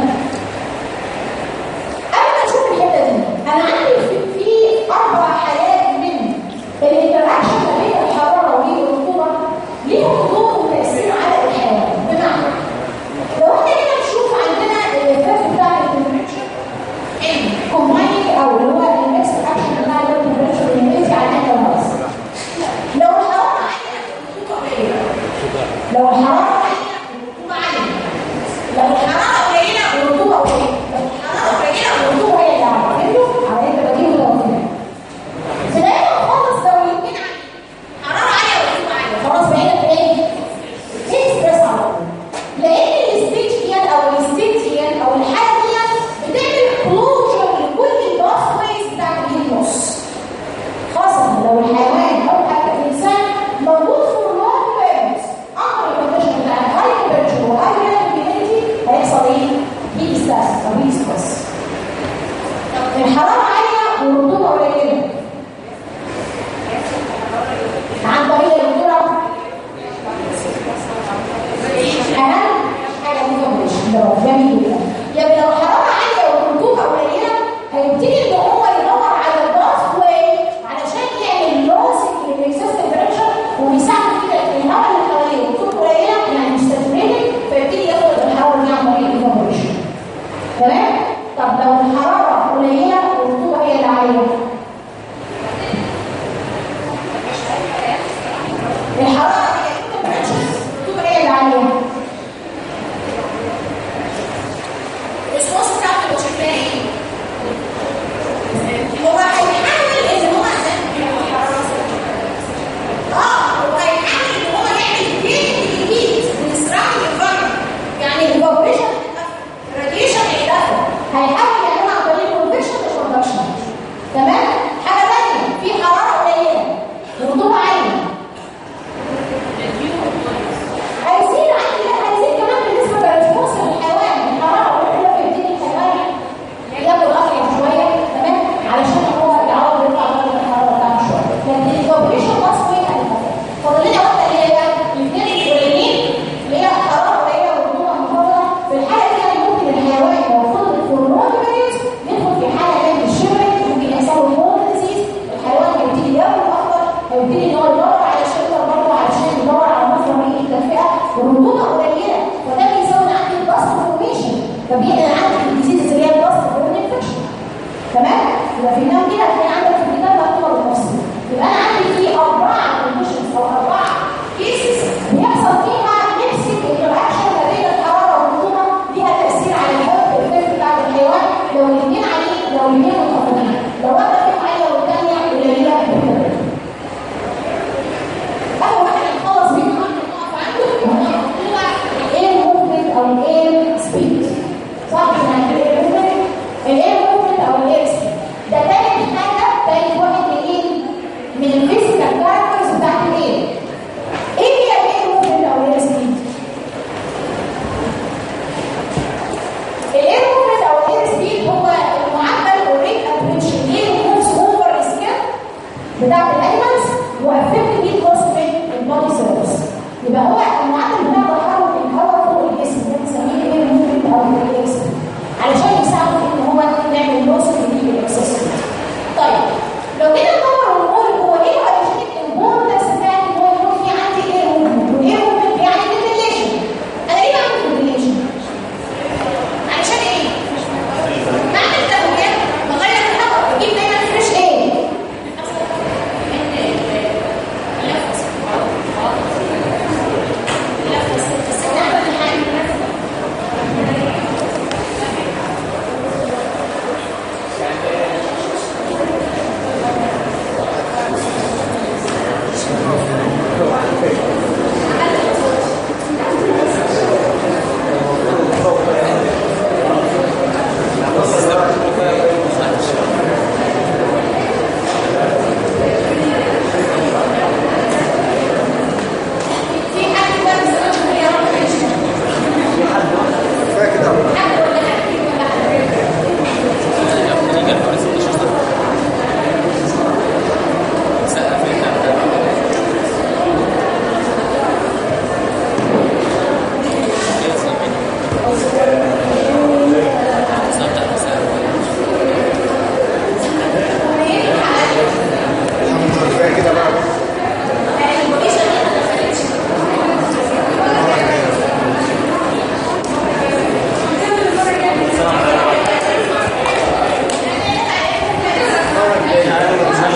قبل ما نشوف الحته دي انا عندي في, في اربع حالات من الانتراكشن ما بين الحراره والرطوبه ليهم دور وتاثير على الحيوان بمعنى لو احنا كده نشوف عندنا الفرق بتاع التمبريتشر ان كومبايننج او اللي هو الميكس اكشن بتاع التمبريتشر اللي على الانترنايز لو الحراره عاليه الرطوبه قليله لو الحراره عاليه الرطوبه عاليه لو الحراره قليله والرطوبه قليله لو الحراره قليله والرطوبه هي اللي عاليه فهمتوا؟ على انت بجيبه توازن في الآخر خالص لو الاثنين عاليين حراره عاليه ورطوبه عاليه خلاص بقينا في ايه؟ هيت ستريس على طول لان الستيج دي او الستيج دي او الحاله دي بتعمل كلوجر لكل الباث ويز بتاعت الهيموس خاصه لو الحيوان او حتى الانسان موجود في لونج بيرنز اندر الكونديشن بتاع الهاي تمبريتشر وهاي هيوميديتي هيحصل ايه؟ هيت ستريس او هيت ستريس الحراره عاليه والرطوبه قليله عن طريق الرطوبه اهم حاجه الكومبريشن ده جميل جدا يبقى لو الحراره عاليه والرطوبه قليله هيبتدي ان هو يدور على الباث واي علشان يعمل لوسنج للاكسس تمبريتشر وبيساعد كده ان الهواء اللي حواليه الرطوبه قليله يعني مش ساتوريتد فيبتدي ياخد الحراره دي عن طريق الكومبريشن تمام طب لو الحراره قليله والرطوبه هي اللي عاليه الحراره هي التمبريتشر الرطوبه هي اللي عاليه الريسبونس بتاعته هو شكلها ايه؟ هو هيحاول ان هو اه هو هيحاول ان هو يعمل جين جديد من الصراع الانفرد يعني الفايبريشن الراديشن هيدخل هيحاول يعملها عن طريق الكونفكشن والكونفكشن تمام حاجه ثانيه في حراره قليله رطوبه عاليه هيزيد عندي لا هيزيد كمان بالنسبه للريسبونس للحيوان الحراره والحراره في الدين الحيوان ياخد اطول شويه تمام علشان هو يعوض يطلع درجه الحراره بتاعته شويه لكن الايفابوريشن ماس وين فاضل لنا واحده اللي هي الاثنين القليلين اللي هي الحراره قليله والرطوبه منخفضه في الحاله دي يعني ممكن الحيوان لو فضل الهرمون كويس يدخل في حاله جنب الشبرك ممكن يحصل له هرمون ديزيز الحيوان هيبتدي ياكل اكتر هيبتدي ان هو يدور على شجر برضه علشان يدور على مصدر من التدفئه والرطوبه قليله وده بيزود عندي الباست فورميشن فبينقل عندي الديزيز اللي هي الباست فورميشن انفكشن تمام يبقى في النوم كده هتلاقي عندك في الكتاب مكتوبه بالنص يبقى انا عندي في اربعه كونديشنز او اربعه كيسز بيحصل فيها نفسي انتراكشن ما بين الحراره والرطوبه ليها تاثير على الهواء الافكت بتاع الحيوان لو الاثنين عليه لو الاثنين منخفضين لو واحده فيهم عاليه والثانيه قليله اول واحد هنخلص بيه النهارده نقف عنده وهو ايه الموفمنت او الايه سبيد صح